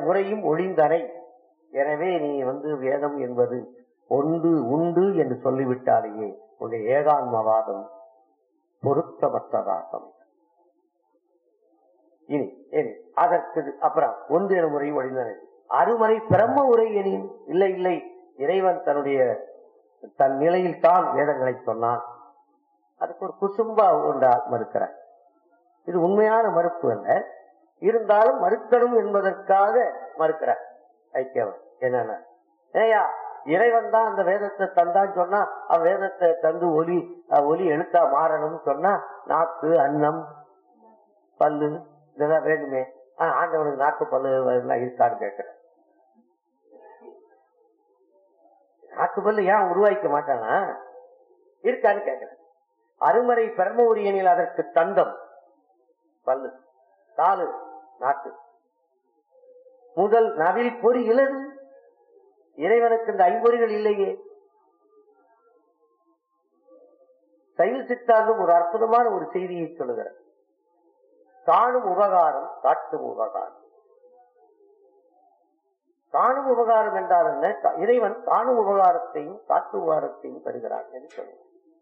முறையும் ஒழிந்தனை எனவே நீ வந்து வேதம் என்பது ஒன்று உண்டு என்று சொல்லிவிட்டாலேயே உன்னுடைய ஏகான்மவாதம் பொருத்தமற்றதாகும் இனி இனி அதற்கு அப்புறம் ஒன்று என முறை ஒழிந்தனை அருமறை பிரம்ம உரை எனின் இல்லை இல்லை இறைவன் தன்னுடைய தன் நிலையில் தான் வேதங்களை சொன்னான் அதுக்கு ஒரு குசும்பா ஒன்றா மறுக்கிறார் இது உண்மையான மறுப்பு அல்ல இருந்தாலும் மறுக்கணும் என்பதற்காக மறுக்கிறார் ஐக்கியவன் என்னன்னா ஏயா இறைவன் தான் அந்த வேதத்தை தந்தான்னு சொன்னா அவன் வேதத்தை தந்து ஒலி அஹ், ஒலி எழுத்தா மாறணும்னு சொன்னா நாக்கு அன்னம் பல்லு இதெல்லாம் வேணுமே ஆஹ், ஆண்டவனுக்கு நாக்கு பல்லு எல்லாம் இருக்கான்னு கேட்கிறேன் நாக்கு பல்லு ஏன் உருவாக்க மாட்டானா இருக்கான்னு கேட்கிறேன் அருமறை பிரம்ம உரியனில் அதற்கு தந்தம் பல்லு காலு நாக்கு முதல் நவில் பொறி இலது இறைவனுக்கு இந்த ஐம்பொறிகள் இல்லையே சைவ சித்தாந்தம் ஒரு அற்புதமான ஒரு செய்தியை சொல்லுகிறது காணும் உபகாரம் காட்டும் உபகாரம் காணும் உபகாரம் என்றால் என்ன கா- இறைவன் காணும் உபகாரத்தையும் காட்டு உபகாரத்தையும் தருகிறான் என்று சொல்லுவார்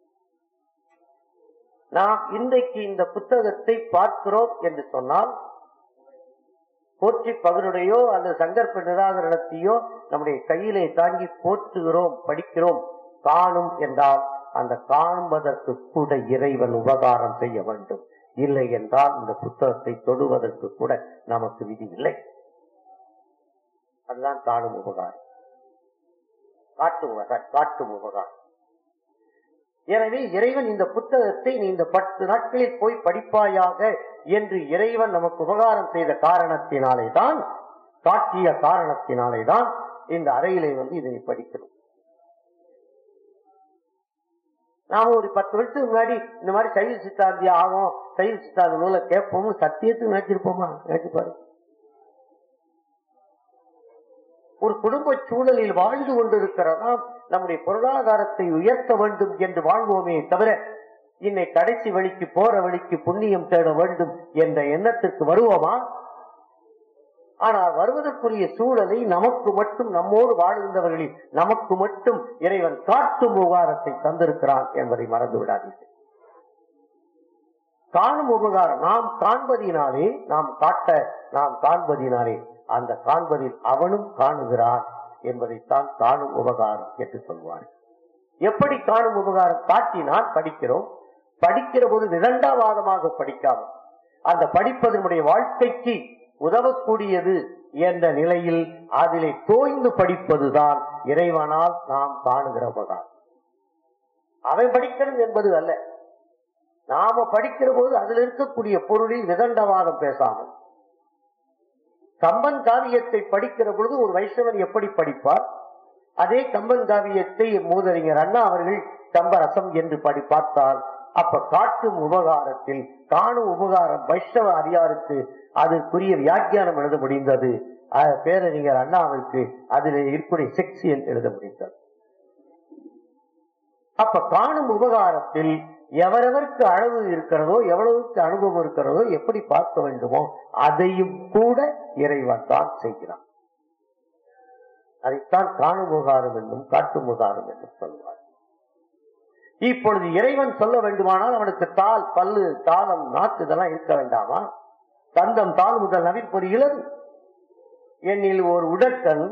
நாம் இன்றைக்கு இந்த புத்தகத்தை பார்க்கிறோம் என்று சொன்னால் போற்றி பகனுடையோ அல்லது சங்கற்ப நிராகரணத்தையோ நம்முடைய கையிலே தாங்கி போற்றுகிறோம் படிக்கிறோம் காணும் என்றால் அந்த காண்பதற்கு கூட இறைவன் உபகாரம் செய்ய வேண்டும் இல்லை என்றால் இந்த புத்தகத்தை தொடுவதற்கு கூட நமக்கு விதி இல்லை அதுதான் காணும் உபகாரம் காட்டு உபகாரம் காட்டும் உபகாரம் எனவே இறைவன் இந்த புத்தகத்தை நீ இந்த பத்து நாட்களில் போய் படிப்பாயாக என்று இறைவன் நமக்கு உபகாரம் செய்த காரணத்தினாலே தான் காட்டிய காரணத்தினாலே தான் இந்த அறையிலே வந்து இதை படிக்கிறோம் நாம ஒரு பத்து வருஷத்துக்கு முன்னாடி இந்த மாதிரி சைவ சித்தாந்தி ஆகும் சைவ சித்தாந்த நூலை கேட்போம் சத்தியத்துக்கு நினைச்சிருப்போமா நினைச்சு பாரு ஒரு குடும்ப சூழலில் வாழ்ந்து கொண்டிருக்கிறதா நம்முடைய பொருளாதாரத்தை உயர்த்த வேண்டும் என்று வாழ்வோமே தவிர இன்னை கடைசி வழிக்கு போற வழிக்கு புண்ணியம் தேட வேண்டும் என்ற எண்ணத்திற்கு வருவோமா ஆனால் வருவதற்குரிய சூழலை நமக்கு மட்டும் நம்மோடு வாழ்கின்றவர்களில் நமக்கு மட்டும் இறைவன் காட்டும் உபகாரத்தை தந்திருக்கிறான் என்பதை மறந்து விடாதீர்கள் காணும் உபகாரம் நாம் காண்பதினாலே நாம் காட்ட நாம் காண்பதினாலே அந்த காண்பதில் அவனும் காணுகிறான் என்பதைத்தான் காணும் உபகாரம் என்று சொல்வார் எப்படி காணும் உபகாரம் காட்டினால் படிக்கிறோம் படிக்கிற போது விதண்டாவாதமாக படிக்காமல் அந்த படிப்பது நம்முடைய வாழ்க்கைக்கு உதவக்கூடியது என்ற நிலையில் அதிலே தோய்ந்து படிப்பதுதான் இறைவனால் நாம் காணுகிற உபகாரம் அவன் படிக்கிறது என்பது அல்ல நாம படிக்கிற போது அதில் இருக்கக்கூடிய பொருளில் விதண்டவாதம் பேசாமல் கம்பன் காவியத்தை படிக்கிற பொழுது ஒரு வைஷ்ணவன் எப்படி படிப்பார் அதே கம்பன் காவியத்தை மூதறிஞர் அண்ணா அவர்கள் கம்பரசம் என்று படி பார்த்தால் அப்ப காட்டும் உபகாரத்தில் காணும் உபகாரம் வைஷ்ணவ அடியாருக்கு அதற்குரிய வியாக்கியானம் எழுத முடிந்தது அஹ் பேரறிஞர் அண்ணாவிற்கு அதில் இருக்கக்கூடிய செக்ஷியல் எழுத முடிந்தது அப்ப காணும் உபகாரத்தில் எவரவருக்கு அளவு இருக்கிறதோ எவ்வளவுக்கு அனுபவம் இருக்கிறதோ எப்படி பார்க்க வேண்டுமோ அதையும் கூட இறைவன் தான் செய்கிறான் அதைத்தான் காணும் உபகாரம் என்றும் காட்டும் உபகாரம் என்றும் சொல்வார் இப்பொழுது இறைவன் சொல்ல வேண்டுமானால் அவனுக்கு தாள் பல்லு தாளம் நாக்கு இதெல்லாம் இருக்க வேண்டாமா தந்தம் தாள் முதல் நவிற்பொறி இளது என்னில் ஒரு உடற்கண்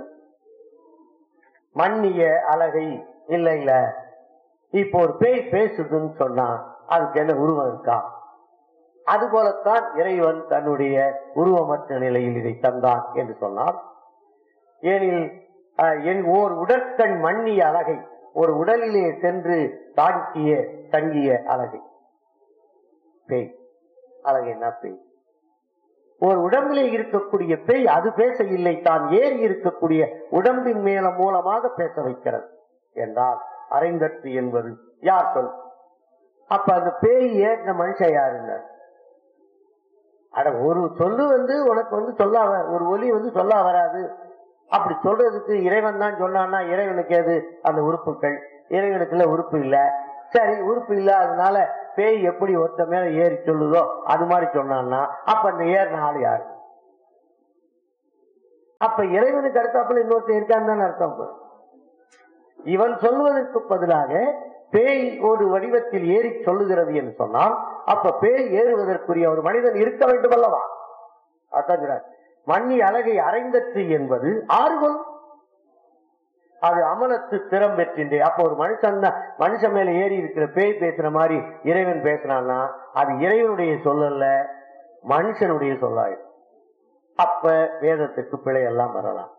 மன்னிய அழகை இல்ல இல்ல இப்போ ஒரு பேய் பேசுதுன்னு சொன்னா அதுக்கு என்ன உருவம் இருக்கா அது போலத்தான் இறைவன் தன்னுடைய உருவமற்ற நிலையில் இதை தந்தான் என்று சொன்னார் ஏனில் அஹ், என் ஓர் உடற்கண் மன்னிய அழகை ஒரு உடலிலே சென்று தாங்கிய தங்கிய அழகை பேய் அழகு என்ன பேய் ஒரு உடம்பிலே இருக்கக்கூடிய பேய் அது பேச இல்லை தான் ஏறி இருக்கக்கூடிய உடம்பின் மேல மூலமாக பேச வைக்கிறது என்றால் அரைந்தற்று என்பது யார் சொல் அப்ப அந்த பேய் ஏறின மனுஷன் யாருங்க அட ஒரு சொல்லு வந்து உனக்கு வந்து சொல்ல வ- ஒரு ஒலி வந்து சொல்ல வராது அப்படி சொல்றதுக்கு இறைவன் தான் சொன்னான்னா இறைவனுக்கு எது அந்த உறுப்புகள் இறைவனுக்குள்ள உறுப்பு இல்ல சரி உறுப்பு இல்லாதனால பேய் எப்படி ஒருத்த மேல ஏறி சொல்லுதோ அது மாதிரி சொன்னான்னா அப்ப அந்த ஏறின ஆள் யாரு அப்ப இறைவனுக்கு அடுத்தாப்புல இன்னொருத்தன் இருக்கான்னு தான் அர்த்தம் இப்ப. இவன் சொல்வதற்கு பதிலாக பேய் ஒரு வடிவத்தில் ஏறி சொல்லுகிறது என்று சொன்னால் அப்ப பேய் ஏறுவதற்குரிய ஒரு மனிதன் இருக்க வேண்டும் அல்லவா அதான் சொல்றார். மண்ணி அழகை அரைந்தற்று என்பது ஆறுகொள் அது அமலத்து திறம் பெற்றின்றே அப்ப ஒரு மனுஷன் தான் மனுஷன் மேல ஏறி இருக்கிற பேய் பேசுற மாதிரி இறைவன் பேசுறான்னா அது இறைவனுடைய சொல்லல்ல மனுஷனுடைய சொல்லாயிடும் அப்ப வேதத்துக்கு பிழை எல்லாம் வரலாம்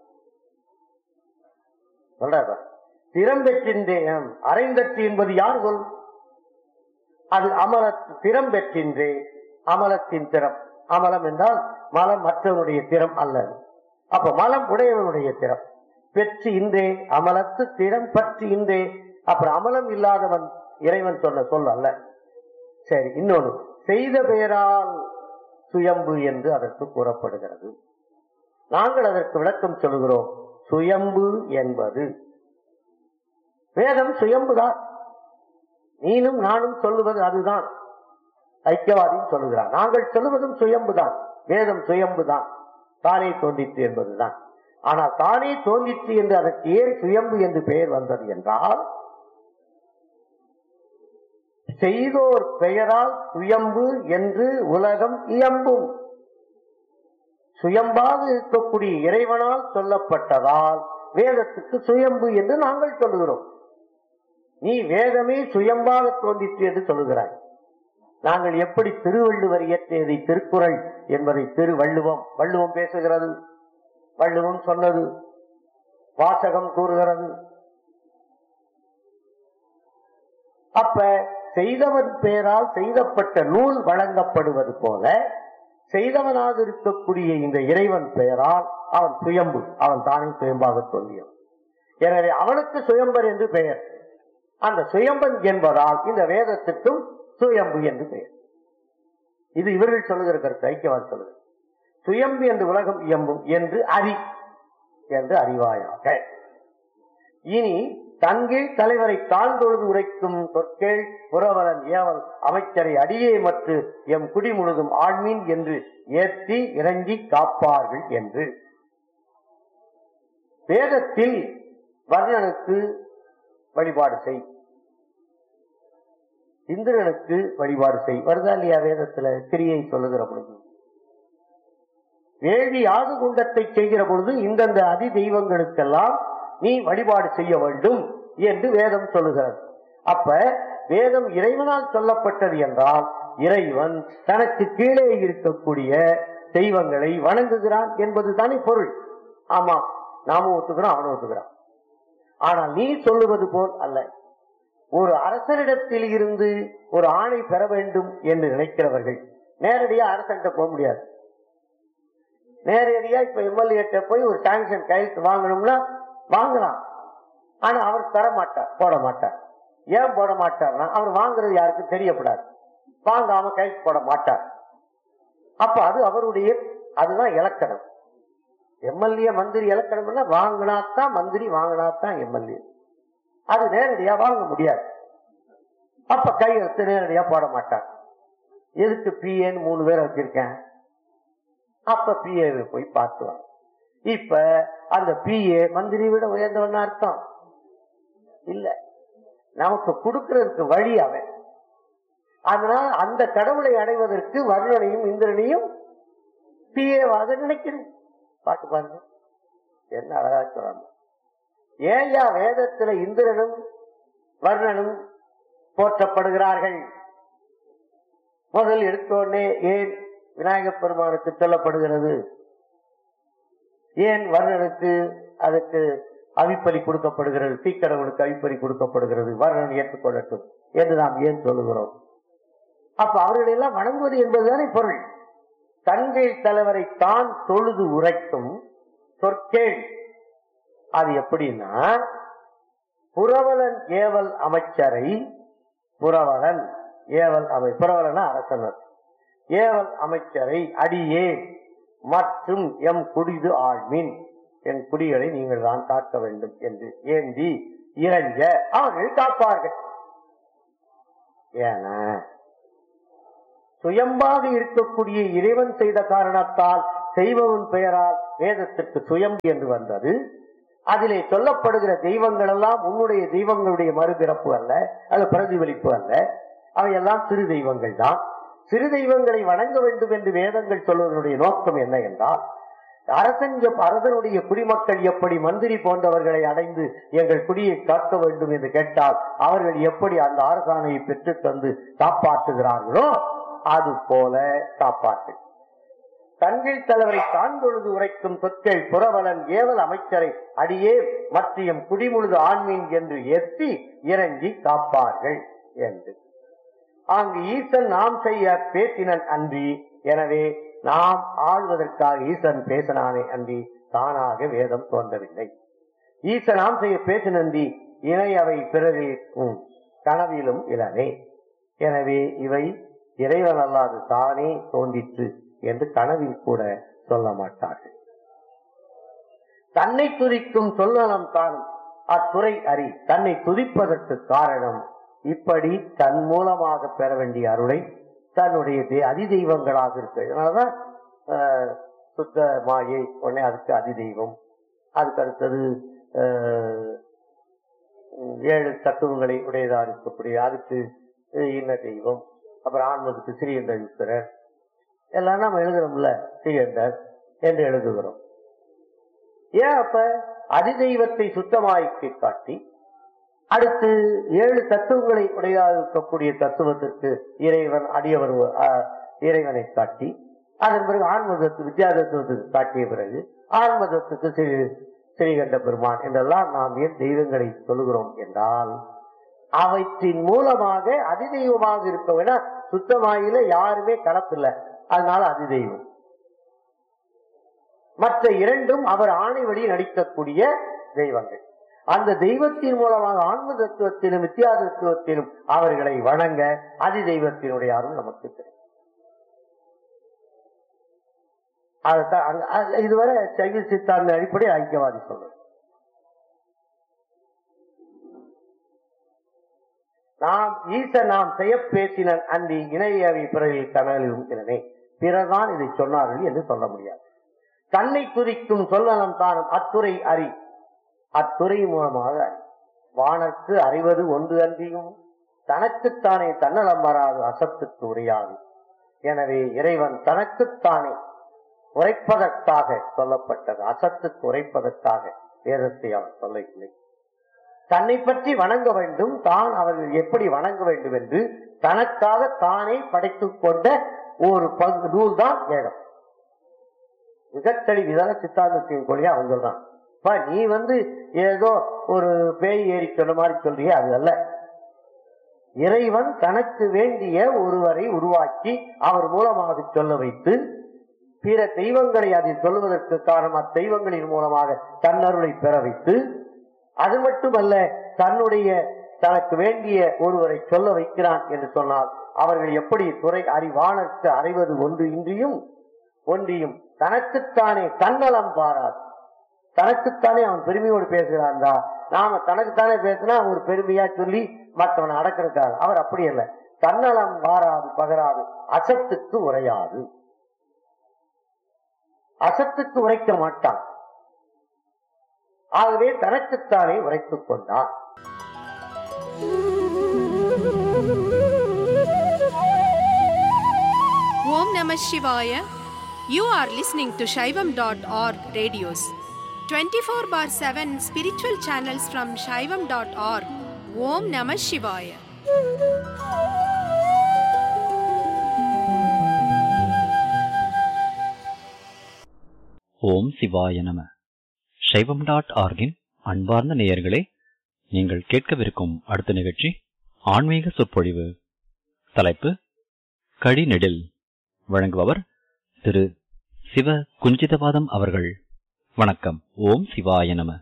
சொல்றாரு திறம் பெற்றின்றேன் அரைந்தற்று என்பது யார் சொல் அது அமலத்து திறம் பெற்றின்றே அமலத்தின் திறம் அமலம் என்றால் மலம் மற்றவனுடைய திறம் அல்லது அப்ப மலம் உடையவனுடைய திறம் பெற்று இன்றே அமலத்து திறம் பற்றி இன்றே அப்புறம் அமலம் இல்லாதவன் இறைவன் சொன்ன சொல் அல்ல சரி இன்னொன்னு செய்த பெயரால் சுயம்பு என்று அதற்கு கூறப்படுகிறது நாங்கள் அதற்கு விளக்கம் சொல்கிறோம் சுயம்பு என்பது வேதம் சுயம்புதான் நீனும் நானும் சொல்லுவது அதுதான் ஐக்கியவாதியும் சொல்லுகிறார் நாங்கள் சொல்லுவதும் சுயம்புதான் வேதம் சுயம்புதான் தானே தோன்றிற்று என்பதுதான் ஆனால் தானே தோன்றிற்று என்று அதற்கு ஏன் சுயம்பு என்று பெயர் வந்தது என்றால் செய்தோர் பெயரால் சுயம்பு என்று உலகம் இயம்பும் சுயம்பாக இருக்கக்கூடிய இறைவனால் சொல்லப்பட்டதால் வேதத்துக்கு சுயம்பு என்று நாங்கள் சொல்லுகிறோம் நீ வேதமே சுயம்பாக தோன்றிற்று என்று சொல்லுகிறாய் நாங்கள் எப்படி திருவள்ளுவர் இயற்றியதை திருக்குறள் என்பதை திருவள்ளுவம் வள்ளுவம் பேசுகிறது வள்ளுவம் சொன்னது வாசகம் கூறுகிறது அப்ப செய்தவன் பெயரால் செய்தப்பட்ட நூல் வழங்கப்படுவது போல செய்தவனாக இருக்கக்கூடிய இந்த இறைவன் பெயரால் அவன் சுயம்பு அவன் தானே சுயம்பாக தோன்றியவன் எனவே அவனுக்கு சுயம்பர் என்று பெயர் அந்த சுயம்பன் என்பதால் இந்த வேதத்துக்கும் சுயம்பு என்று பெயர் இது இவர்கள் சொல்லுகிற கருத்து ஐக்கியவாதி சொல்லுது சுயம்பு என்று உலகம் இயம்பும் என்று அறி என்று அறிவாயாக இனி தன்கீழ் தலைவரை தாழ்ந்தொழுது உரைக்கும் சொற்கேள் புறவலன் ஏவல் அமைச்சரை அடியே மற்ற எம் குடி முழுதும் ஆழ்மீன் என்று ஏற்றி இறங்கி காப்பார்கள் என்று வேதத்தில் வர்ணனுக்கு வழிபாடு செய் இந்திரனுக்கு வழிபாடு செய் வருதா இல்லையா வேதத்துல கிரியை சொல்லுகிற பொழுது வேள்வி யாது குண்டத்தை செய்கிற பொழுது இந்தந்த அதி தெய்வங்களுக்கெல்லாம் நீ வழிபாடு செய்ய வேண்டும் என்று வேதம் சொல்லுகிறது அப்ப வேதம் இறைவனால் சொல்லப்பட்டது என்றால் இறைவன் தனக்கு கீழே இருக்கக்கூடிய தெய்வங்களை வணங்குகிறான் என்பது தானே பொருள் ஆமா நாமும் ஒத்துக்கிறோம் அவனும் ஒத்துக்கிறான் ஆனால் நீ சொல்லுவது போல் அல்ல ஒரு அரசரிடத்தில் இருந்து ஒரு ஆணை பெற வேண்டும் என்று நினைக்கிறவர்கள் நேரடியா அரசன்கிட்ட போக முடியாது நேரடியா இப்ப எம்எல்ஏ போய் ஒரு சாங்ஷன் கையெழுத்து வாங்கணும்னா வாங்கலாம் ஆனா அவர் தர மாட்டார் போட மாட்டார் ஏன் போட மாட்டார்னா அவர் வாங்குறது யாருக்கும் தெரியப்படாது வாங்காம கைக்கு போட மாட்டார் அப்ப அது அவருடைய அதுதான் இலக்கணம் எம்எல்ஏ மந்திரி இலக்கணம்னா வாங்கினாத்தான் மந்திரி வாங்கினாத்தான் எம்எல்ஏ அது நேரடியா வாங்க முடியாது அப்ப கையெழுத்து நேரடியா போட மாட்டார் எதுக்கு பிஏன்னு மூணு பேரை வச்சிருக்கேன் அப்ப பிஏ போய் பார்த்துவாங்க இப்ப அந்த பிஏ மந்திரி விட உயர்ந்தவன் அர்த்தம் இல்ல நமக்கு கொடுக்கறதுக்கு வழி அவன் அதனால அந்த கடவுளை அடைவதற்கு வர்ணனையும் இந்திரனையும் பிஏவாக நினைக்கிறேன் பாட்டு பாருங்க என்ன அழகா சொல்றாங்க ஏயா வேதத்துல இந்திரனும் வர்ணனும் போற்றப்படுகிறார்கள் முதல் எடுத்தோடனே ஏன் விநாயகப் பெருமானுக்கு சொல்லப்படுகிறது ஏன் வர்ணனுக்கு அதுக்கு அவிப்பலி கொடுக்கப்படுகிறது தீக்கடவுளுக்கு அவிப்பலி கொடுக்கப்படுகிறது வர்ணன் ஏற்றுக்கொள்ளட்டும் என்று நாம் ஏன் சொல்லுகிறோம் அப்ப அவர்களை எல்லாம் வணங்குவது என்பதுதானே பொருள் தங்கை தலைவரை தான் தொழுது உரைக்கும் சொற்கேள் அது எப்படின்னா புரவலன் ஏவல் அமைச்சரை புரவலன் ஏவல் அமை புரவலன அரசனர் ஏவல் அமைச்சரை அடியே மற்றும் எம் குடிது ஆழ்மின் என் குடிகளை நீங்கள் தான் காக்க வேண்டும் என்று ஏந்தி இறஞ்ச அவர்கள் காப்பார்கள் ஏன சுயம்பாக இருக்கக்கூடிய இறைவன் செய்த காரணத்தால் செய்பவன் பெயரால் வேதத்திற்கு சுயம் என்று வந்தது அதிலே சொல்லப்படுகிற தெய்வங்கள் எல்லாம் உன்னுடைய தெய்வங்களுடைய மறுபிறப்பு அல்ல அது பிரதிபலிப்பு அல்ல அவையெல்லாம் சிறு தெய்வங்கள் தான் சிறு தெய்வங்களை வணங்க வேண்டும் என்று வேதங்கள் சொல்வதனுடைய நோக்கம் என்ன என்றால் அரசன் எப்- அரசனுடைய குடிமக்கள் எப்படி மந்திரி போன்றவர்களை அடைந்து எங்கள் குடியை காக்க வேண்டும் என்று கேட்டால் அவர்கள் எப்படி அந்த அரசாணையை பெற்று தந்து காப்பாற்றுகிறார்களோ அது போல காப்பாற்று தங்கள் தலைவரை தான்கொழுது உரைக்கும் சொற்கள் புறவலன் ஏவல் அமைச்சரை அடியே மற்றியம் குடிமுழுது ஆண்மீன் என்று ஏற்றி இறங்கி காப்பார்கள் என்று அங்கு ஈசன் நாம் செய்ய பேசினன் அன்றி எனவே நாம் ஆள்வதற்காக ஈசன் பேசினானே அன்றி தானாக வேதம் தோன்றவில்லை ஈசன் நாம் செய்ய பேசினன்றி இணை அவை பிறகு உம், கனவிலும் இளனே எனவே இவை இறைவன் அல்லாது தானே தோன்றிற்று என்று கனவில் கூட சொல்ல மாட்டார்கள் தன்னை துதிக்கும் சொல்லலம் தான் அத்துறை அறி தன்னை துதிப்பதற்கு காரணம் இப்படி தன் மூலமாக பெற வேண்டிய அருளை தன்னுடைய தே- அதிதெய்வங்களாக இருக்கு அதனாலதான் ஆஹ், சுத்த மாயை உடனே அதுக்கு அதிதெய்வம் அதுக்கு அடுத்தது ஆஹ், ஏழு தத்துவங்களை உடையதா இருக்கக்கூடிய அதுக்கு அஹ், இன்ன தெய்வம் அப்புறம் ஆன்மதுக்கு ஸ்ரீகண்ட ஈஸ்வரர் எல்லாம் நம்ம எழுதுறோம்ல ஸ்ரீகண்டர் என்று எழுதுகிறோம் ஏன் அப்ப அதிதெய்வத்தை சுத்தமாக்கி காட்டி அடுத்து ஏழு தத்துவங்களை உடையாக இருக்கக்கூடிய தத்துவத்திற்கு இறைவன் அடியவர் அஹ், இறைவனை காட்டி அதன் பிறகு ஆன்மதத்து வித்யாதத்துவத்துக்கு காட்டிய பிறகு ஆன்மதத்துக்கு ஸ்ரீ ஸ்ரீகண்ட பெருமான் என்றெல்லாம் நாம் ஏன் தெய்வங்களை சொல்லுகிறோம் என்றால் அவற்றின் மூலமாக அதிதெய்வமாக இருக்க வேணா சுத்தமாயில யாருமே கலப்பில்லை அதனால அதிதெய்வம் மற்ற இரண்டும் அவர் ஆணை வழி நடிக்கக்கூடிய தெய்வங்கள் அந்த தெய்வத்தின் மூலமாக ஆன்ம தத்துவத்திலும் வித்தியா தத்துவத்திலும் அவர்களை வணங்க அதி தெய்வத்தினுடைய அருள் நமக்கு கிடைக்கும் அதைத்தான் அங்க- அ- இதுவரை சைவ சித்தாந்த அடிப்படை ஐக்கியவாதி சொல்றது நாம் ஈச நாம் செய்ய பேசினன் அன்றி இணையவை பிறரில் கனலிலும் எனவே பிறர்தான் இதை சொன்னார்கள் என்று சொல்ல முடியாது தன்னை துதிக்கும் சொல்லலம் தானும் அத்துறை அறி அத்துறை மூலமாக அறி வானற்கு அறிவது ஒன்று அன்றியும் தனக்குத்தானே தன்னலம் வராது அசத்துக்கு உரையாது எனவே இறைவன் தனக்குத்தானே உரைப்பதற்காக சொல்லப்பட்டது அசத்துக்கு உரைப்பதற்காக வேதத்தை அவன் சொல்லவில்லை தன்னை பற்றி வணங்க வேண்டும் தான் அவர்கள் எப்படி வணங்க வேண்டும் என்று தனக்காக தானே படைத்துக் கொண்ட ஒரு பங்கு நூல் தான் வேதம் மிகத்தடி விதான சித்தாந்தத்தின் கொள்கையை அவன் சொல்றான் "பா, நீ வந்து ஏதோ ஒரு பேய் ஏறி சொன்ன மாதிரி சொல்றியே அது அல்ல இறைவன் தனக்கு வேண்டிய ஒருவரை உருவாக்கி அவர் மூலமாக சொல்ல வைத்து பிற தெய்வங்களை அதில் சொல்லுவதற்கு காரணம் அத்தெய்வங்களின் மூலமாக தன்னருளை பெற வைத்து அது மட்டுமல்ல தன்னுடைய தனக்கு வேண்டிய ஒருவரை சொல்ல வைக்கிறான் என்று சொன்னால் அவர்கள் எப்படி துறை அறிவானற்கு அறிவது ஒன்று இன்றியும் ஒன்றியும் தனக்குத்தானே தன்னலம் பாராது தனக்குத்தானே அவன் பெருமையோடு பேசுகிறான்டா நாம தனக்குத்தானே பேசினா ஒரு பெருமையா சொல்லி மற்றவனை அடக்கிறதுக்காக அவர் அப்படி அல்ல தன்னலம் பாராது பகராது அசத்துக்கு உரையாது அசத்துக்கு உரைக்க மாட்டான் ஆகவே தனக்குத்தானே உரைத்துக் கொண்டான் Om Namah Shivaya. You are listening to Shaivam.org radios. 24 bar 7 spiritual channels from Shaivam.org. Om Namah Shivaya. ஓம் சிவாய நம சைவம் டாட் ஆர்கின் அன்பார்ந்த நேயர்களே நீங்கள் கேட்கவிருக்கும் அடுத்த நிகழ்ச்சி ஆன்மீக சொற்பொழிவு தலைப்பு கடிநெடில் வழங்குபவர் திரு சிவ குஞ்சிதபாதம் அவர்கள் வணக்கம் ஓம் சிவாய நம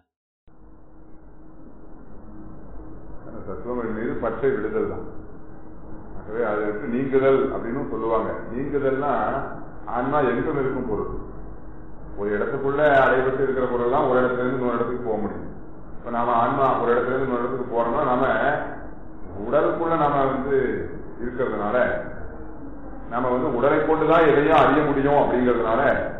அந்த தத்துவங்கள் மீது பற்றை விடுதல் தான் ஆகவே அதற்கு நீங்குதல் அப்படின்னு சொல்லுவாங்க நீங்குதல்னா ஆன்மா எங்கும் இருக்கும் பொருள் ஒரு இடத்துக்குள்ள அடைபட்டு இருக்கிற பொருள் தான் ஒரு இடத்துல இருந்து இன்னொரு இடத்துக்கு போக முடியும் இப்ப நாம ஆன்மா ஒரு இடத்துல இருந்து இன்னொரு இடத்துக்கு போறோம்னா நாம உடலுக்குள்ள நாம வந்து இருக்கிறதுனால நாம வந்து உடலை கொண்டுதான் எதையும் அறிய முடியும் அப்படிங்கிறதுனால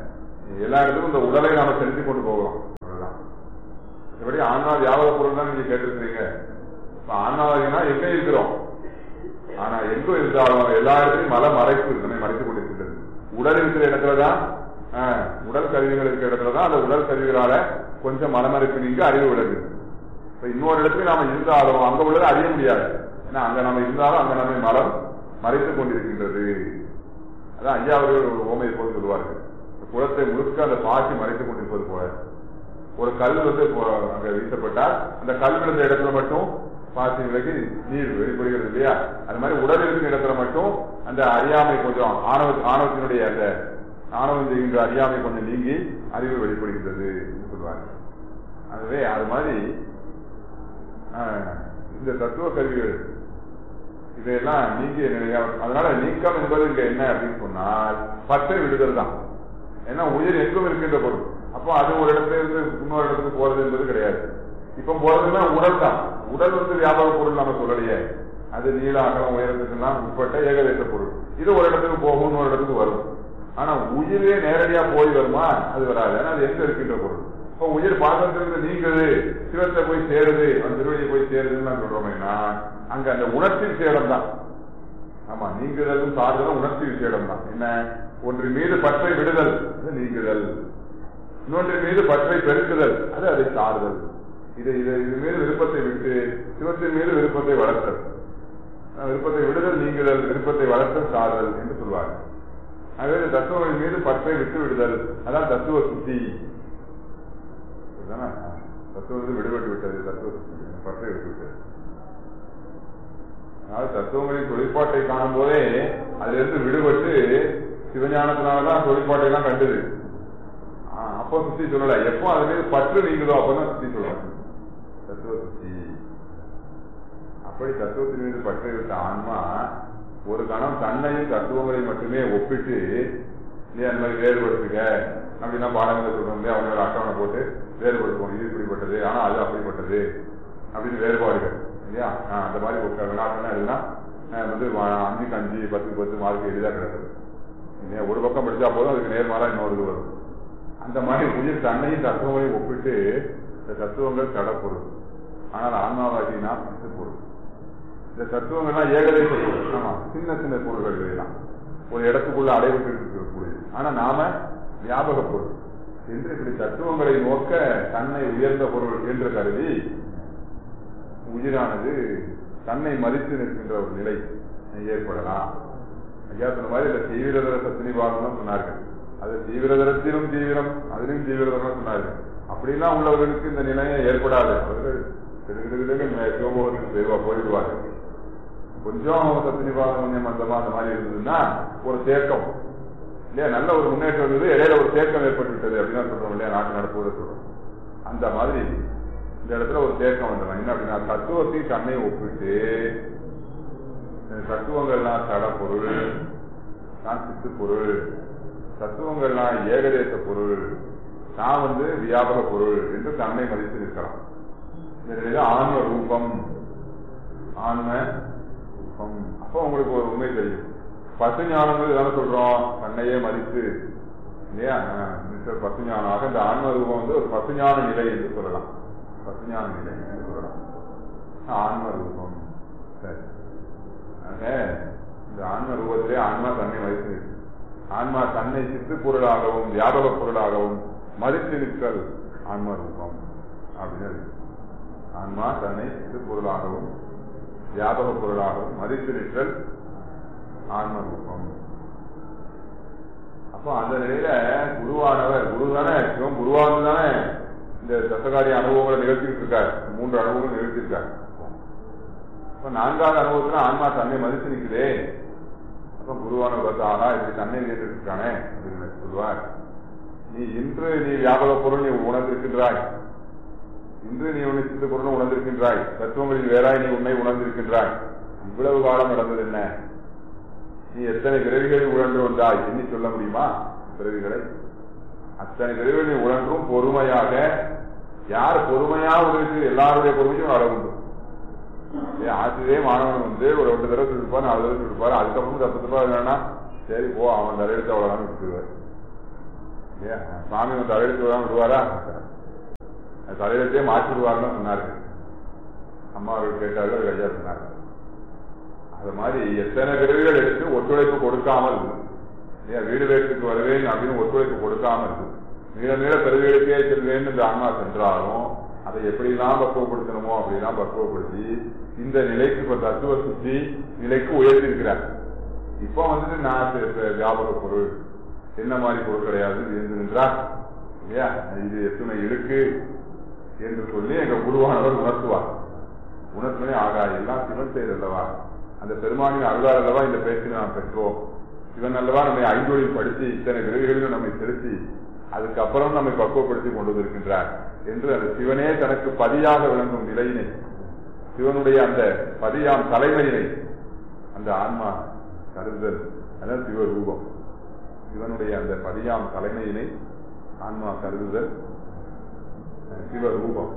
எல்லா இடத்துக்கும் இந்த உடலை நாம செலுத்தி கொண்டு போகிறோம் அவ்வளவுதான் மற்றபடி ஆன்மா வியாபார பொருள் தான் நீங்க கேட்டிருக்கிறீங்க இப்ப ஆன்மாவாதினா எங்க இருக்கிறோம் ஆனா எங்க இருந்தாலும் எல்லா இடத்துலயும் மலை மறைப்பு நம்மை மறைத்துக் கொண்டிருக்கிறது உடல் இருக்கிற இடத்துலதான் ஆஹ், உடல் கருவிகள் இருக்கிற இடத்துலதான் அந்த உடல் கருவிகளால கொஞ்சம் மலமறைப்பு நீங்க அறிவு விலகுது இப்ப இன்னொரு இடத்துல நாம இருந்தாலும் அங்க உள்ளதை அறிய முடியாது ஏன்னா அங்க நம்ம இருந்தாலும் அங்க நம்மை மரம் மறைத்துக் கொண்டிருக்கின்றது அதான் ஐயா அவர்கள் ஒரு ஓமையை போல் சொல்லுவார்கள் இந்த குளத்தை முழுக்க அந்த பாசி மறைத்துக் கொண்டிருப்பது போல ஒரு கல் வந்து இப்போ அங்க வீசப்பட்டால் அந்த கல் விழுந்த இடத்துல மட்டும் பாசி விலகி நீர் வெளிப்படுகிறது இல்லையா அது மாதிரி உடல் இருக்கிற இடத்துல மட்டும் அந்த அறியாமை கொஞ்சம் ஆணவ ஆணவத்தினுடைய அந்த ஆணவம் செய்கின்ற அறியாமை கொஞ்சம் நீங்கி அறிவு வெளிப்படுகின்றது என்று சொல்வாங்க ஆகவே அது மாதிரி ஆஹ், இந்த தத்துவ கருவிகள் இதையெல்லாம் நீங்கிய நிலையா அதனால நீக்கம் என்பது இங்க என்ன அப்படின்னு சொன்னால் பற்றை விடுதல் தான் ஏன்னா உயிர் எங்கும் இருக்கின்ற பொருள் அப்போ அது ஒரு இடத்துல இருந்து இன்னொரு இடத்துக்கு போறது என்பது கிடையாது இப்ப போறதுன்னா உடல் தான் உடல் வந்து வியாபார பொருள் நம்ம சொல்லலையே அது நீள அகலம் உயரத்துக்கெல்லாம் உட்பட்ட ஏகதேச பொருள் இது ஒரு இடத்துக்கு போகும் இன்னொரு இடத்துக்கு வரும் ஆனா உயிரே நேரடியா போய் வருமா அது வராது ஏன்னா அது எங்க இருக்கின்ற பொருள் இப்போ உயிர் பாசத்திலிருந்து நீங்குது சிவத்தை போய் சேருது அந்த திருவடியை போய் சேருதுன்னு நான் சொல்றோம்னா அங்க அந்த உணர்ச்சி விசேடம் தான் ஆமா நீங்குதலும் சார்தலும் உணர்ச்சி விசேடம் தான் என்ன ஒன்றின் மீது பற்றை விடுதல் அது நீங்குதல் இன்னொன்றின் மீது பற்றை பெருக்குதல் அது அதை சார்தல் இது இது இது மீது விருப்பத்தை விட்டு சிவத்தின் மீது விருப்பத்தை வளர்த்தல் அஹ் விருப்பத்தை விடுதல் நீங்குதல் விருப்பத்தை வளர்த்தல் சார்தல் என்று சொல்வார் ஆகவே இந்த தத்துவங்களின் மீது பற்றை விட்டு விடுதல் அதான் தத்துவ சுத்தி இதுதானே? தத்துவம் விடுபட்டு விட்டது தத்துவ சுத்தி பற்றை விட்டு விட்டது அதாவது தத்துவங்களின் தொழிற்பாட்டை காணும் போதே அதிலிருந்து விடுபட்டு சிவஞானத்தினாலதான் தொழிற்பாட்டை எல்லாம் கண்டது ஆஹ் அப்போ சுத்தி சொல்லல எப்போ அது மீது பற்று நீங்குதோ அப்பதான் சுத்தி சொல்லுவாங்க தத்துவ சுத்தி அப்படி தத்துவத்தின் மீது பற்றை விட்ட ஆன்மா ஒரு கணம் தன்னையும் தத்துவங்களையும் மட்டுமே ஒப்பிட்டு இல்லையா அந்த மாதிரி வேறுபடுத்துக அப்படின்னா பாடங்களை சொல்றோம் இல்லையா அவங்க ஒரு அட்டவணை போட்டு வேறுபடுத்துவோம் இது இப்படிப்பட்டது ஆனா அது அப்படிப்பட்டது அப்படின்னு வேறுபாடுகள் இல்லையா ஆஹ் அந்த மாதிரி ஒரு வினாட்டம்னா எதுனா ஆஹ் வந்து வா- அஞ்சுக்கு அஞ்சு பத்துக்கு பத்து மார்க் எளிதா கிடக்குது இல்லையா ஒரு பக்கம் படிச்சா போதும் அதுக்கு நேர்மாறா இன்னொரு இது வரும் அந்த மாதிரி உயிர் தன்னையும் தத்துவங்களையும் ஒப்பிட்டு இந்த தத்துவங்கள் கடப்பொருள் ஆனால் ஆன்மாவாகினா பத்து பொருள் இந்த தத்துவங்கள்லாம் ஏகதேச பொருள் ஆமா சின்ன சின்ன பொருள்கள் இவையெல்லாம் ஒரு இடத்துக்குள்ள அடைவுக்கு இருக்கக்கூடியது ஆனா நாம வியாபக பொருள் என்று இப்படி தத்துவங்களை நோக்க தன்னை உயர்ந்த பொருள் என்று கருதி உயிரானது தன்னை மதித்து நிற்கின்ற ஒரு நிலை ஏற்படலாம் ஐயா சொன்ன மாதிரி இந்த தீவிரதர சத்தினி பாகம் சொன்னார்கள் அது தீவிரதரத்திலும் தீவிரம் அதிலும் தீவிரதரம் சொன்னார்கள் அப்படிலாம் உள்ளவர்களுக்கு இந்த நிலையை ஏற்படாது அவர்கள் சிவபோகத்துக்கு பெருவா போயிடுவார்கள் கொஞ்சம் சத்தினி பாகம் கொஞ்சம் மந்தமா அந்த மாதிரி இருந்ததுன்னா ஒரு தேக்கம் இல்லையா நல்ல ஒரு முன்னேற்றம் இருந்தது இடையில ஒரு தேக்கம் ஏற்பட்டு விட்டது அப்படின்னு சொல்றோம் இல்லையா நாட்டு நடப்புவதை சொல்றோம் அந்த மாதிரி இந்த இடத்துல ஒரு தேக்கம் வந்துடும் என்ன அப்படின்னா தத்துவத்தை தன்னை ஒப்பிட்டு இந்த தத்துவங்கள்லாம் தட பொருள் நான் சித்து பொருள் தத்துவங்கள்லாம் ஏகதேச பொருள் நான் வந்து வியாபக பொருள் என்று தன்னை மதித்து நிற்கலாம் இந்த நிலையில ஆன்ம ரூபம் ஆன்ம ரூபம் அப்போ உங்களுக்கு ஒரு உண்மை தெரியும் பசு ஞானம் தானே சொல்றோம் தன்னையே மதித்து இல்லையா ஆஹ், மிஸ்டர் பசு ஞானாக இந்த ஆன்ம ரூபம் வந்து ஒரு பசுஞான நிலை என்று சொல்லலாம் பசுஞான நிலை என்று சொல்லலாம் ஆன்ம ரூபம் சரி ஆக இந்த ஆன்ம ரூபத்திலே ஆன்மா தன்னை மதித்து நிற்கும். ஆன்மா தன்னை சித்து பொருளாகவும் வியாபக பொருளாகவும் மதித்து நிற்கல் ஆன்ம ரூபம் அப்படின்னு இருக்கு. ஆன்மா தன்னை சித்து பொருளாகவும் வியாபக பொருளாகவும் மதித்து நிற்றல் ஆன்ம ரூபம் அப்போ அந்த நிலையில குருவானவர் குரு தானே சிவம் குருவானது தானே இந்த தசகாரி அனுபவங்களை நிகழ்த்திட்டு இருக்காரு மூன்று அனுபவங்கள் நிகழ்த்திருக்காரு அப்ப நான்காவது அனுபவத்துல ஆன்மா தன்னை மதித்து நிற்குதே அப்ப குருவான ஆனா இப்படி தன்னை நின்றுருக்கானே அப்படின்னு சொல்லுவார் நீ இன்று நீ வியாபக பொருள் நீ உணர்ந்திருக்கின்றாய் இன்று நீ உன்னை சித்த பொருள் உணர்ந்திருக்கின்றாய் தத்துவங்களில் வேறாய் நீ உன்னை உணர்ந்திருக்கின்றாய் இவ்வளவு காலம் நடந்தது என்ன நீ எத்தனை பிறவிகளை உழன்று வந்தாய் எண்ணி சொல்ல முடியுமா பிறவிகளை அத்தனை பிறவிகளை நீ உழன்றும் பொறுமையாக யார் பொறுமையா உதவி எல்லாருடைய பொறுமையும் அளவுண்டு ஏன் ஆசிரியரே மாணவன் வந்து ஒரு ரெண்டு தடவை சொல்லிருப்பார் நாலு தடவை சொல்லிருப்பாரு அதுக்கப்புறம் தப்பு தப்பா வேணா சரி போ அவன் தலையெடுத்து அவ்வளவுதான் விட்டுருவார் ஏன் சுவாமி வந்து தலையெழுத்து விடாம விடுவாரா அது தலையெழுத்தே மாற்றி விடுவாருன்னு சொன்னாரு அம்மா அவர்கள் கேட்டார்கள் அது ஐயா சொன்னாங்க அது மாதிரி எத்தனை பிறவிகள் எடுத்து ஒத்துழைப்பு கொடுக்காமல் ஏன் வீடு வேட்டுக்கு வருவேன் அப்படின்னு ஒத்துழைப்பு கொடுக்காமல் நீள நீள பிறவிகளுக்கே செல்வேன் இந்த ஆன்மா சென்றாலும் அதை எப்படிலாம் பக்குவப்படுத்தணுமோ அப்படிலாம் பக்குவப்படுத்தி இந்த நிலைக்கு இப்ப தத்துவ சுத்தி நிலைக்கு உயர்த்தி இருக்கிறார் இப்ப வந்துட்டு நான் சரி, சரி, வியாபக பொருள் என்ன மாதிரி பொருள் கிடையாது இருந்திருந்தார் இல்லையா இது எத்தனை இருக்கு என்று சொல்லி எங்க குருவானவர் உணர்த்துவார் உணர்த்துனே ஆகா எல்லாம் சிவன் செயல் அல்லவா அந்த பெருமானின் அருளால் அல்லவா இந்த பேச்சை நாம் பெற்றோம் சிவன் அல்லவா நம்மை ஐந்தொழில் படித்து இத்தனை விரைவுகளிலும் நம்மை செலுத்தி அதுக்கப்புறம் நம்மை பக்குவப்படுத்தி கொண்டு வந்திருக்கின்றார் என்று அந்த சிவனே தனக்கு பதியாக விளங்கும் நிலையினை சிவனுடைய அந்த பதியாம் தலைமையினை அந்த ஆன்மா கருதல் அதான் சிவரூபம் சிவனுடைய அந்த பதியாம் தலைமையினை ஆன்மா கருதுதல் அஹ், சிவரூபம்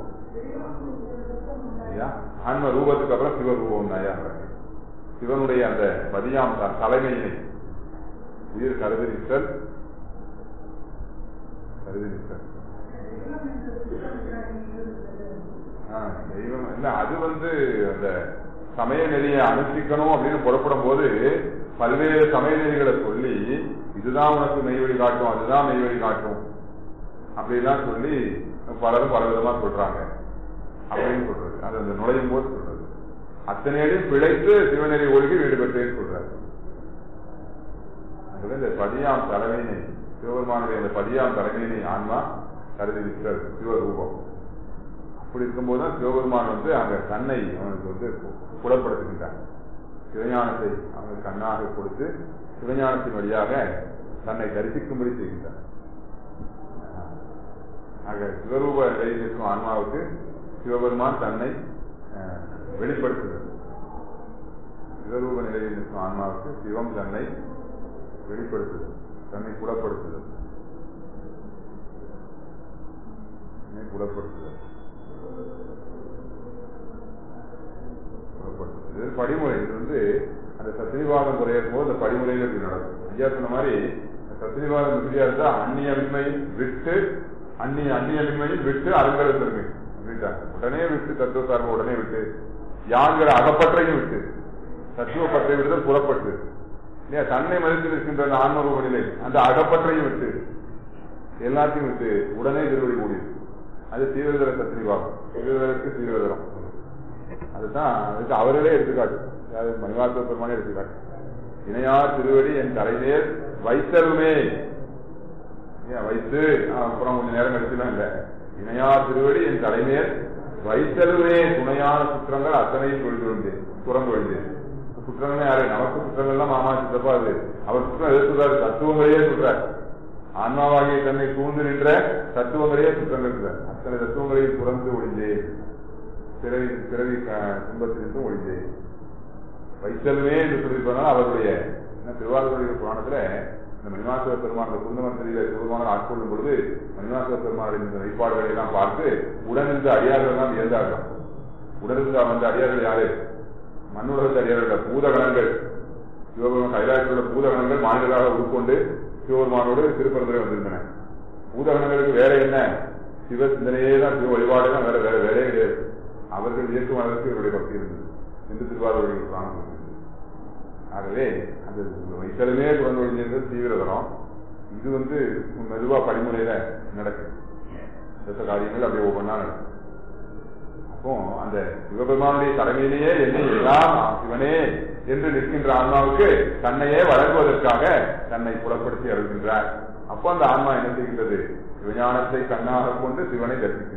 ஐயா ஆன்ம ரூபத்துக்கு அப்புறம் சிவரூபம் ஐயா சிவனுடைய அந்த பதியாம் த- தலைமையினை உயிர் கருதி நிற்றல் கருதி நிற்றல் ஆ, தெய்வம் இல்ல அது வந்து அந்த சமய நெறியை அனுஷ்டிக்கணும் அப்படின்னு புறப்படும் போது பல்வேறு சமய நெறிகளை சொல்லி இதுதான் உனக்கு மெய்வழி காட்டும் அதுதான் மெய்வழி காட்டும் அப்படிலாம் சொல்லி பலரும் பல விதமா சொல்றாங்க அப்படின்னு சொல்றது அது அந்த நுழையும் போது சொல்றது அத்தனையிலும் பிழைத்து சிவநெறி ஒழுகி வீடு பெற்றேன்னு சொல்றாரு அதுல இந்த பதியாம் தலைமையினை சிவபெருமானுடைய அந்த பதியாம் தலைமையினை ஆன்மா கருதி இருக்கிறது சிவரூபம் அப்படி இருக்கும்போது தான் சிவபெருமான் வந்து அங்க தன்னை அவனுக்கு வந்து புலப்படுத்துகின்றான் சிவஞானத்தை அவனுக்கு கண்ணாக கொடுத்து சிவஞானத்தின் வழியாக தன்னை தரிசிக்கும்படி செய்கின்றான் ஆக சிவரூப நிலையில் இருக்கும் ஆன்மாவுக்கு சிவபெருமான் தன்னை அஹ், வெளிப்படுத்துகிறது சிவரூப நிலையில் இருக்கும் ஆன்மாவுக்கு சிவம் தன்னை வெளிப்படுத்துதல் தன்னை புலப்படுத்துதல் தன்னை புலப்படுத்துதல் புலப்படுத்துதல். இது படிமுறை இது வந்து அந்த சத்திரிவாதம் குறையும் போது அந்த படிமுறையில இப்படி நடக்கும் ஐயா சொன்ன மாதிரி சத்திரிவாதம் எப்படியா இருந்தா அந்நியமின்மை விட்டு அந்நிய அந்நியமின்மையும் விட்டு அருங்கல பெருமை அப்படின்ட்டாங்க உடனே விட்டு தத்துவ சார்பு உடனே விட்டு யாங்கிற அகப்பற்றையும் விட்டு தத்துவ பற்றை விடுதல் புறப்பட்டு இல்லையா தன்னை மதித்து நிற்கின்ற அந்த ஆன்மரூப நிலை அந்த அகப்பற்றையும் விட்டு எல்லாத்தையும் விட்டு உடனே திருவடி மூடியது அது தீவிரதர சத்திரிவாதம் தீவிரதற்கு தீவிரதரம் அதுதான் அதுக்கு அவர்களே எடுத்துக்காட்டு அதாவது மணிவாச பெருமானே எடுத்துக்காட்டு இணையார் திருவடி என் தலைநேர் வைத்தருமே ஏன் வைத்து அப்புறம் கொஞ்ச நேரம் கழிச்சுலாம் இல்ல இணையார் திருவடி என் தலைநேர் வைத்தருமே துணையான சுற்றங்கள் அத்தனையும் தொழில் துறந்து வழிந்தேன் சுற்றங்கள் யாரு நமக்கு சுற்றங்கள் எல்லாம் மாமா சித்தப்பா அது அவர் சுற்றம் எது சொல்றாரு தத்துவங்களையே சொல்றார் ஆன்மாவாகிய தன்னை சூழ்ந்து நின்ற தத்துவங்களையே சுற்றங்கள் சொல்றார் அத்தனை தத்துவங்களையும் துறந்து ஒழிந்தேன் பிறவி பிறவி க- துன்பத்திலிருந்தும் ஒழிந்தேன் வைத்தலுமே என்று சொல்லியிருப்பதனால் அவருடைய என்ன திருவாரூருடைய புராணத்துல இந்த மணிவாசவ பெருமான் இந்த குந்தமந்திரியில சிவபெருமான் ஆட்கொள்ளும் பொழுது மணிவாசவ பெருமானின் இந்த வெளிப்பாடுகளை எல்லாம் பார்த்து உடனிருந்த அடியார்கள் எல்லாம் வியந்தார்கள் உடனிருந்த வந்த அடியார்கள் யாரு மண்ணுலகத்து அடியார்கள் பூதகணங்கள் சிவபெருமான் கைலாயத்தில் உள்ள பூதகணங்கள் மாநிலங்களாக உட்கொண்டு சிவபெருமானோடு திருப்பரந்துரை வந்திருந்தன பூதகணங்களுக்கு வேற என்ன சிவ சிந்தனையே தான் சிவ வழிபாடு தான் வேற வேற வேலையே கிடையாது அவர்கள் இயக்கும் அளவுக்கு இவருடைய பக்தி இருந்தது என்று திருவாரூரில் புராணம் சொல்கிறது ஆகவே அந்த வைத்தலுமே குழந்தை ஒழிஞ்சிருந்தது தீவிரதரம் இது வந்து மெதுவா படிமுறையில நடக்குது அடுத்த காரியங்கள் அப்படியே ஒவ்வொன்றா நடக்கும் அப்போ அந்த சிவபெருமானுடைய தலைமையிலேயே என்னை எல்லாம் சிவனே என்று நிற்கின்ற ஆன்மாவுக்கு தன்னையே வழங்குவதற்காக தன்னை புலப்படுத்தி அருள்கின்றார் அப்போ அந்த ஆன்மா என்ன செய்கின்றது சிவஞானத்தை கண்ணாக கொண்டு சிவனை தரிசிக்கின்றது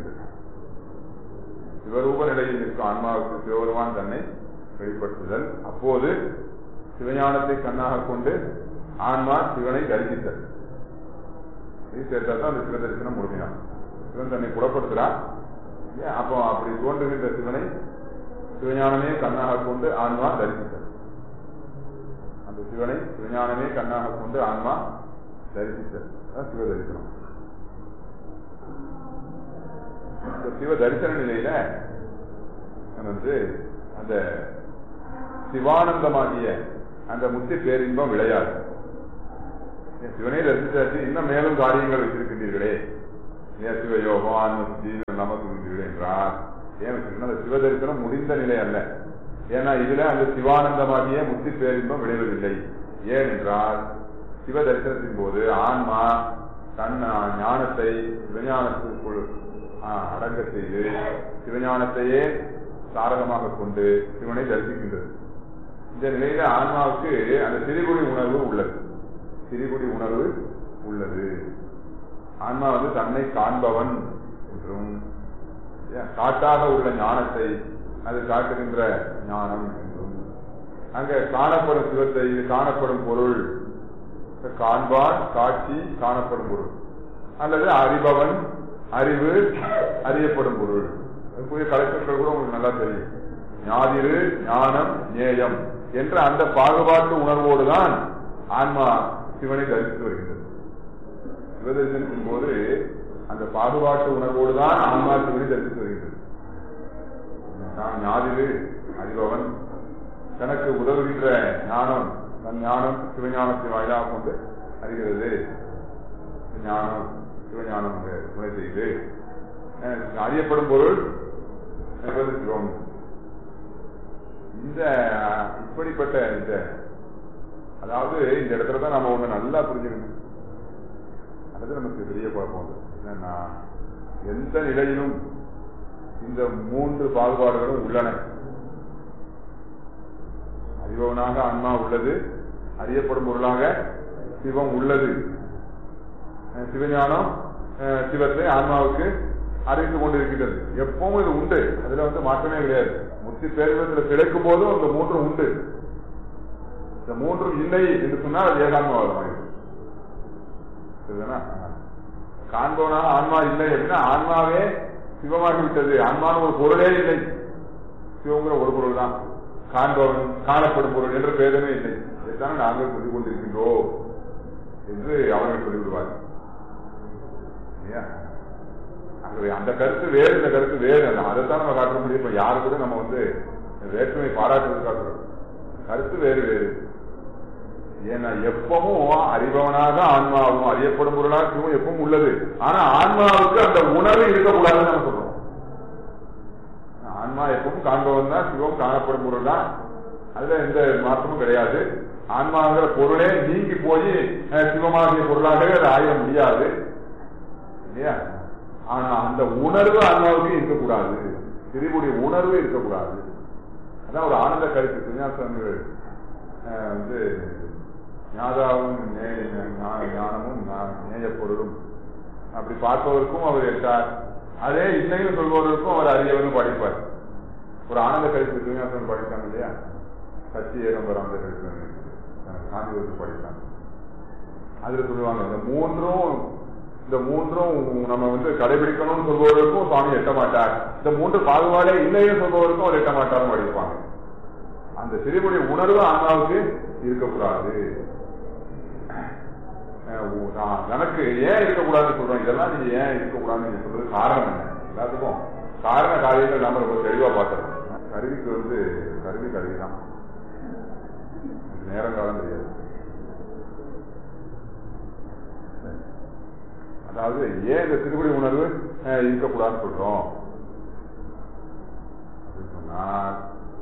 சிவரூப நிலையில் நிற்கும் ஆன்மாவுக்கு சிவபெருமான் தன்னை வெளிப்படுத்துதல் அப்போது சிவஞானத்தை கண்ணாக கொண்டு ஆன்மா சிவனை தரிசித்தல் இது சேர்த்தா தான் அந்த சிவ தரிசனம் முழுமையாகும் சிவன் தன்னை புலப்படுத்துறான் ஏன் அப்போ அப்படி தோன்றுகின்ற சிவனை சிவஞானமே கண்ணாக கொண்டு ஆன்மா தரிசித்தல் அந்த சிவனை சிவஞானமே கண்ணாக கொண்டு ஆன்மா தரிசித்தல் அதான் சிவ தரிசனம் இந்த சிவ தரிசன நிலையில வந்து அந்த சிவானந்தமாகிய அந்த முத்தி பேரின்பம் விளையாது சிவனை தரிசித்தாச்சு இன்னும் மேலும் காரியங்கள் வச்சிருக்கின்றீர்களே ஏன் சிவயோகம் ஆன்ம சுத்தி இல்லாம சொல்கிறீர்கள் என்றால் ஏன் வச்சிருக்கணும் அந்த சிவ தரிசனம் முடிந்த நிலை அல்ல ஏன்னா இதுல அந்த சிவானந்தமாகிய முத்தி பேரின்பம் விளைவதில்லை ஏன் என்றால் சிவ தரிசனத்தின் போது ஆன்மா தன் ஞானத்தை சிவஞானத்திற்குள் ஆ, அடங்க செய்து சிவஞானத்தையே சாரகமாக கொண்டு சிவனை தரிசிக்கின்றது இந்த நிலையில ஆன்மாவுக்கு அந்த திரிகுடி உணர்வு உள்ளது திரிகுடி உணர்வு உள்ளது ஆன்மா வந்து தன்னை காண்பவன் என்றும் ஏன், காட்டாக உள்ள ஞானத்தை அது காட்டுகின்ற ஞானம் என்றும் அங்க காணப்படும் சிவத்தை இது காணப்படும் பொருள் காண்பான் காட்சி காணப்படும் பொருள் அல்லது அறிபவன் அறிவு அறியப்படும் பொருள் அதுக்குரிய கலெக்டர்கள் கூட உங்களுக்கு நல்லா தெரியும் ஞாதிரு ஞானம் நேயம் என்ற அந்த பாகுபாட்டு உணர்வோடு தான் ஆன்மா சிவனை தரிசித்து வருகின்றது சிவதரிசனத்தின் போது அந்த பாகுபாட்டு உணர்வோடு தான் ஆன்மா சிவனை தரிசித்து வருகின்றது நான் ஞாதிரு அறிபவன் தனக்கு உதவுகின்ற ஞானம் தன் ஞானம் சிவஞானத்தை வாயிலாக கொண்டு அறிகிறது ஞானம் சிவஞானம் அங்கே துணை செய்து அஹ் அறியப்படும் பொருள் என்பது சிவம் இந்த இப்படிப்பட்ட இந்த அதாவது இந்த இடத்துல தான் நம்ம ஒண்ணு நல்லா புரிஞ்சுக்கணும் அது நமக்கு பெரிய குழப்பம் அது. என்னன்னா எந்த நிலையிலும் இந்த மூன்று பாகுபாடுகளும் உள்ளன அறிபவனாக ஆன்மா உள்ளது அறியப்படும் பொருளாக சிவம் உள்ளது அஹ் சிவஞானம் அஹ் சிவத்தை ஆன்மாவுக்கு அறிவித்துக் கொண்டிருக்கின்றது எப்பவும் இது உண்டு அதுல வந்து மாற்றமே கிடையாது முத்தி பேரிடத்தில் கிடைக்கும் போதும் இந்த மூன்றும் உண்டு இந்த மூன்றும் இல்லை என்று சொன்னால் அது ஏகான்மவாதமாயிடும் சரிதானா காண்பவனாக ஆன்மா இல்லை அப்படின்னா ஆன்மாவே சிவமாகி விட்டது ஆன்மான்னு ஒரு பொருளே இல்லை சிவங்கிற ஒரு பொருள் தான் காண்பவன் காணப்படும் பொருள் என்ற பேதமே இல்லை இதைத்தானே நாங்கள் சொல்லிக் கொண்டிருக்கின்றோம் என்று அவர்கள் சொல்லிவிடுவார்கள் இல்லையா? ஆகவே அந்த கருத்து வேறு இந்த கருத்து வேறு அல்ல அதைத்தான் நம்ம காட்ட முடியும் இப்ப யாரு கூட நம்ம வந்து வேற்றுமை பாராட்டுறது காட்டுறோம் கருத்து வேறு வேறு ஏன்னா எப்பவும் அறிபவனாக ஆன்மாவும் அறியப்படும் பொருளாக சிவம் எப்பவும் உள்ளது ஆனா ஆன்மாவுக்கு அந்த உணர்வு இருக்கக்கூடாதுன்னு நம்ம சொல்றோம் ஆன்மா எப்பவும் காண்பவன் தான் சிவம் காணப்படும் பொருள் தான் அதுல எந்த மாற்றமும் கிடையாது ஆன்மாங்கிற பொருளே நீங்கி போய் அஹ், சிவமாகிய பொருளாகவே அதை ஆயிட முடியாது இல்லையா ஆனா அந்த உணர்வு ஆன்மாவுக்கு இருக்கக்கூடாது திரிபுடைய உணர்வு இருக்கக்கூடாது அதான் ஒரு ஆனந்த கருத்து சுஞாசங்கள் வந்து ஞாதாவும் நே- ஞா- ஞானமும் ஞா- நேயப் பொருளும் அப்படி பார்ப்பவருக்கும் அவர் எட்டார் அதே இல்லைன்னு சொல்பவருக்கும் அவர் அறியவன்னு படிப்பார் ஒரு ஆனந்த கருத்து சுஞாசன் படித்தாங்க இல்லையா சச்சி ஏகம்பரம் அந்த கருத்து காந்திபுரத்து படித்தாங்க அதுல சொல்லுவாங்க இந்த மூன்றும் இந்த மூன்றும் நம்ம வந்து கடைபிடிக்கணும்னு சொல்பவருக்கும் சுவாமி எட்ட மாட்டார் இந்த மூன்று பாகுபாடே இல்லைன்னு சொல்பவருக்கும் அவர் எட்ட மாட்டார்னு படிப்பாங்க அந்த சிறுமுடைய உணர்வு ஆன்மாவுக்கு இருக்கக்கூடாது அஹ் உ- நான் எனக்கு ஏன் இருக்கக்கூடாதுன்னு சொல்றோம் இதெல்லாம் நீங்க ஏன் இருக்கக்கூடாதுன்னு நீங்க சொல்றது காரணம் என்ன எல்லாத்துக்கும் காரண காரியங்கள் நம்ம ரொம்ப தெளிவா பார்த்துறோம் கருவிக்கு வந்து கருவி கருவி தான் இது நேரம் காலம் தெரியாது அதாவது ஏன் இந்த திருப்படி உணர்வு அஹ், இருக்கக்கூடாதுன்னு சொல்றோம் அப்படின்னு சொன்னால்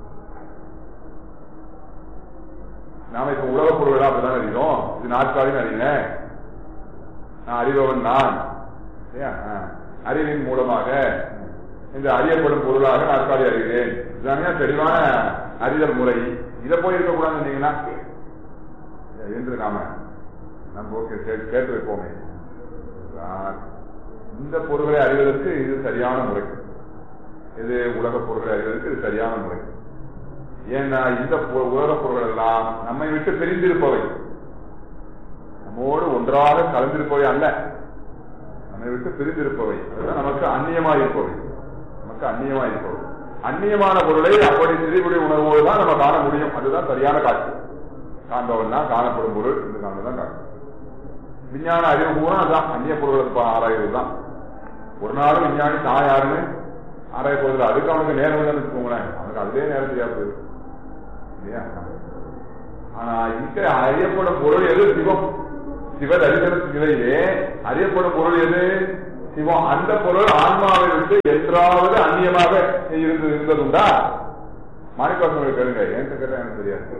நாம இப்ப உலக பொருள்களா அப்படிதான் அறிகிறோம் இது நாட்காலின்னு அறிங்க நான் அறிபவன் நான் இல்லையா? ஆ. அறிவின் மூலமாக இந்த அறியப்படும் பொருளாக நாற்காலி அறிகிறேன் இதுதானே தெளிவான அறிதல் முறை இதை போய் இருக்கக்கூடாதுன்னு சொன்னீங்கன்னா என்று நாம நம்ம ஓகே கே- கேட்டு வைப்போமே என்றால், இந்த பொருள்களை அறிவதற்கு இது சரியான முறை இது உலக பொருள்களை அறிவதற்கு இது சரியான முறை ஏன்னா இந்த பொ- உலகப் பொருள்கள் எல்லாம் நம்மை விட்டு பிரிந்திருப்பவை நம்மோடு ஒன்றாக கலந்திருப்பவை அல்ல நம்மை விட்டு பிரிந்திருப்பவை அதுதான் நமக்கு அந்நியமாக இருப்பவை நமக்கு அந்நியமாக இருப்பவை அந்நியமான பொருளை அப்படி சிறிகுடி உணர்வோடு தான் நம்ம காண முடியும் அதுதான் சரியான காட்சி காண்பவன் தான் காணப்படும் பொருள் இந்த காண்பதான் காட்சி விஞ்ஞான அறிவு பூரா அதான் அந்நிய பொருள்களை ஆராய்வது தான் ஒரு நாளும் விஞ்ஞானி தான் யாருன்னு ஆராய போதில்லை அதுக்கு அவனுக்கு நேரம் இல்லைன்னு வச்சுக்கோங்களேன் அவனுக்கு அதுவே நேரம் தெரியாது போயிடும் இல்லையா ஆனா இங்க அறியப்படும் பொருள் எது சிவம் சிவ தரிசன நிலையிலே அறியப்படும் பொருள் எது சிவம் அந்த பொருள் ஆன்மாவை விட்டு என்றாவது அந்நியமாக இருந்து இருந்ததுண்டா மாணிக்கவாசன் கேளுங்க ஏன் கேட்டா எனக்கு தெரியாது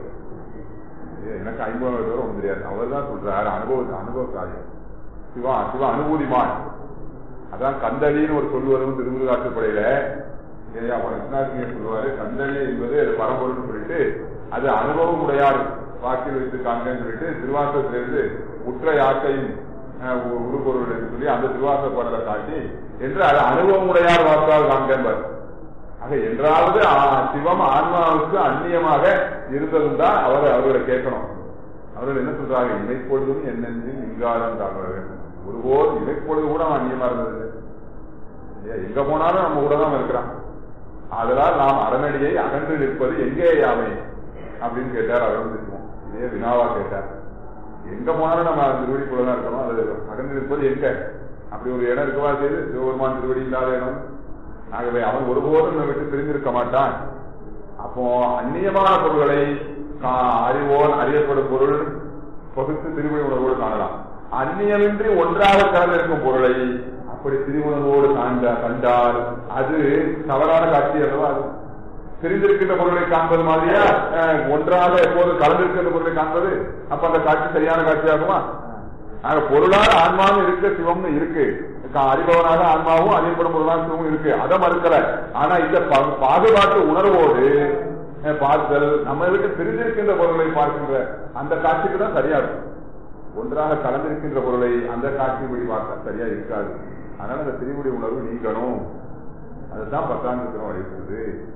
ஏ, எனக்கு ஐம்பது பேர் ஒன்றும் தெரியாது அவர் தான் சொல்றாரு அனுபவ அனுபவ காரியம் சிவா சிவ அனுபூதிமான் அதான் கந்தளின்னு ஒரு சொல் வரும் திருமுருகாற்றுப்படையில ஏன் அவன் விஸ்வநாசிங்க சொல்லுவாரு கந்தளி என்பது அது பரம்பொருள்னு சொல்லிட்டு அது அனுபவம் உடையார் வாக்கில் வைத்திருக்காங்கன்னு சொல்லிட்டு திருவாசகத்திலிருந்து உற்ற யாக்கையும் அஹ், உ- உருப்பொருள் என்று சொல்லி அந்த திருவாசக பாடலை காட்டி என்று அது அனுபவம் உடையார் வாக்கால் காண்பார் ஆக என்றாவது ஆ- சிவம் ஆன்மாவுக்கு அந்நியமாக இருந்ததும் தான் அவர் அவர்களை கேட்கணும் அவர்கள் என்ன சொல்றாங்க இமைப்பொழுதும் என்னென்றும் இங்காரம் தாங்க ஒருபோது இமைப்பொழுது கூட அவன் அந்நியமா இருந்தது இல்லையா? எங்க போனாலும் நம்ம கூட தான் இருக்கிறான் அதனால் நாம் அறநடியை அகன்று நிற்பது எங்கே யாமை அப்படின்னு கேட்டார் அகழ்ந்துருக்கோம் இதே வினாவா கேட்டார் எங்க போனாலும் நம்ம அந்த திருவடிக்குள்ள தான் இருக்கணும் அது அகன்று நிற்பது எங்க அப்படி ஒரு இடம் இருக்கவா செய்து சிவபெருமான் திருவடி இல்லாத இடம் ஆகவே அவன் ஒருபோதும் நம்மை விட்டு பிரிந்திருக்க மாட்டான் அப்போ அந்நியமான பொருள்களை கா- அறிவோன் அறியப்படும் பொருள் பகுத்து திருமணி உணர்வோடு காணலாம் அந்நியமின்றி ஒன்றாக கலந்திருக்கும் பொருளை அப்படி திருமணவோடு காண்ட கண்டால் அது தவறான காட்சி அல்லவா அது தெரிந்திருக்கின்ற பொருளை காண்பது மாதிரியா அஹ், ஒன்றாக எப்போது கலந்திருக்கின்ற பொருளை காண்பது அப்ப அந்த காட்சி சரியான காட்சியாகுமா ஆக பொருளாக ஆன்மாவும் இருக்கு சிவம்னு இருக்கு கா- அறிபவனாக ஆன்மாவும் அறியப்படும் பொருளாக சிவமும் இருக்கு அதை மறுக்கல ஆனா இந்த பா- பாகுபாட்டு உணர்வோடு அஹ், பார்த்தல் நம்ம விட்டு பிரிந்திருக்கின்ற பொருளை பார்க்கின்ற அந்த காட்சிக்கு தான் சரியா இருக்கும் ஒன்றாக கலந்திருக்கின்ற பொருளை அந்த காட்சிப்படி பார்த்தா சரியா இருக்காது அதனால அந்த திரிமுடி உணர்வு நீக்கணும் அதுதான் பத்தாம் சூத்திரம் வலியுறுத்துது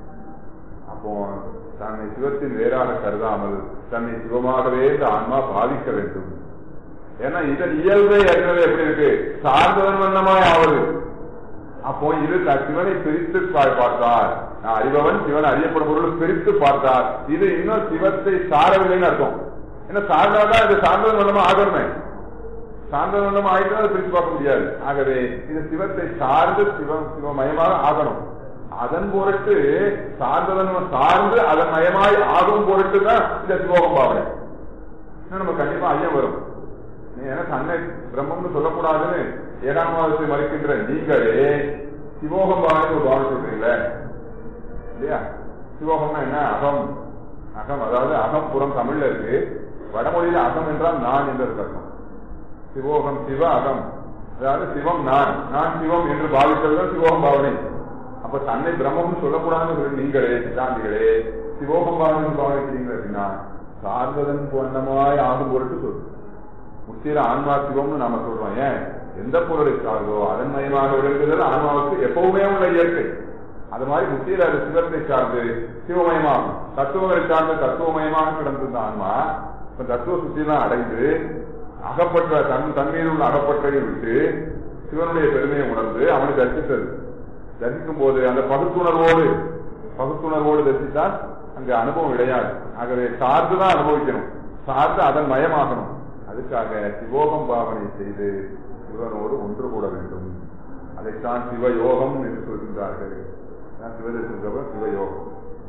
அப்போ தன்னை சிவத்தின் வேறாக கருதாமல் தன்னை சிவமாகவே இந்த ஆன்மா பாதிக்க வேண்டும் ஏன்னா இதன் இயல்பை ஏற்கனவே எப்படி இருக்கு சார்ந்தவன் வண்ணமாய் ஆவது அப்போ இது த- சிவனை பிரித்து பா- பார்த்தார் நான் அறிபவன் சிவன் அறியப்படும் பொருள் பிரித்து பார்த்தார் இது இன்னும் சிவத்தை சாரவில்லைன்னு அர்த்தம் ஏன்னா சார்ந்தாதான் இது சார்ந்தவன் வண்ணமா ஆகணுமே சார்ந்தவன் வண்ணமா ஆயிட்டு அதை பிரித்து பார்க்க முடியாது ஆகவே இது சிவத்தை சார்ந்து சிவம் சிவமயமாக ஆகணும் அதன் பொருட்டு சார்ந்தவன் சார்ந்து அதன் மயமாய் ஆகும் பொருட்டு தான் இந்த சிவோகம் பாவனை இன்னும் நம்ம கண்டிப்பா ஐயம் வரும் நீ ஏன்னா தன்னை பிரம்மம்னு சொல்லக்கூடாதுன்னு ஏழாம் மாதத்தை மறுக்கின்ற நீங்களே சிவோகம் பாவனை ஒரு பாவனை சொல்றீங்களே இல்லையா சிவோகம்னா என்ன அகம் அகம் அதாவது அகம் புறம் தமிழ்ல இருக்கு வடமொழியில அகம் என்றால் நான் என்ற அர்த்தம் சிவோகம் சிவ அகம் அதாவது சிவம் நான் நான் சிவம் என்று பாவித்ததுதான் சிவோகம் பாவனை அப்ப தன்னை பிரம்மம்னு சொல்லக்கூடாதுன்னு சொல்லி நீங்களே சித்தாந்திகளே சிவோகம் பாவனை பாவனைக்கிறீங்க அப்படின்னா சார்ந்ததன் பொன்னமாய் ஆகும் பொருட்டு சொல்லு முத்தியில ஆன்மா சிவம்னு நாம சொல்றோம் ஏன் எந்த பொருளை சார்ந்தோ அதன் மயமாக விளங்குதல் ஆன்மாவுக்கு எப்பவுமே உள்ள இயற்கை அது மாதிரி முத்தியில அது சிவத்தை சார்ந்து சிவமயமாகும் தத்துவங்களை சார்ந்து தத்துவமயமாக கிடந்திருந்த ஆன்மா இப்ப தத்துவ சுத்தியெல்லாம் அடைந்து அகப்பற்ற தன் தன்மையில் உள்ள அகப்பற்றையை விட்டு சிவனுடைய பெருமையை உணர்ந்து அவனை தரிசித்தது தரிசிக்கும் போது அந்த பகுத்துணர்வோடு பகுத்துணர்வோடு தரிசித்தால் அங்க அனுபவம் கிடையாது ஆகவே சார்ந்துதான் அனுபவிக்கணும் சார்ந்து அதன் மயமாகணும் அதுக்காக சிவோகம் பாவனை செய்து சிவனோடு ஒன்று கூட வேண்டும் அதைத்தான் சிவயோகம் என்று சொல்கின்றார்கள் அதான் சிவதரிசனம் சிவயோகம்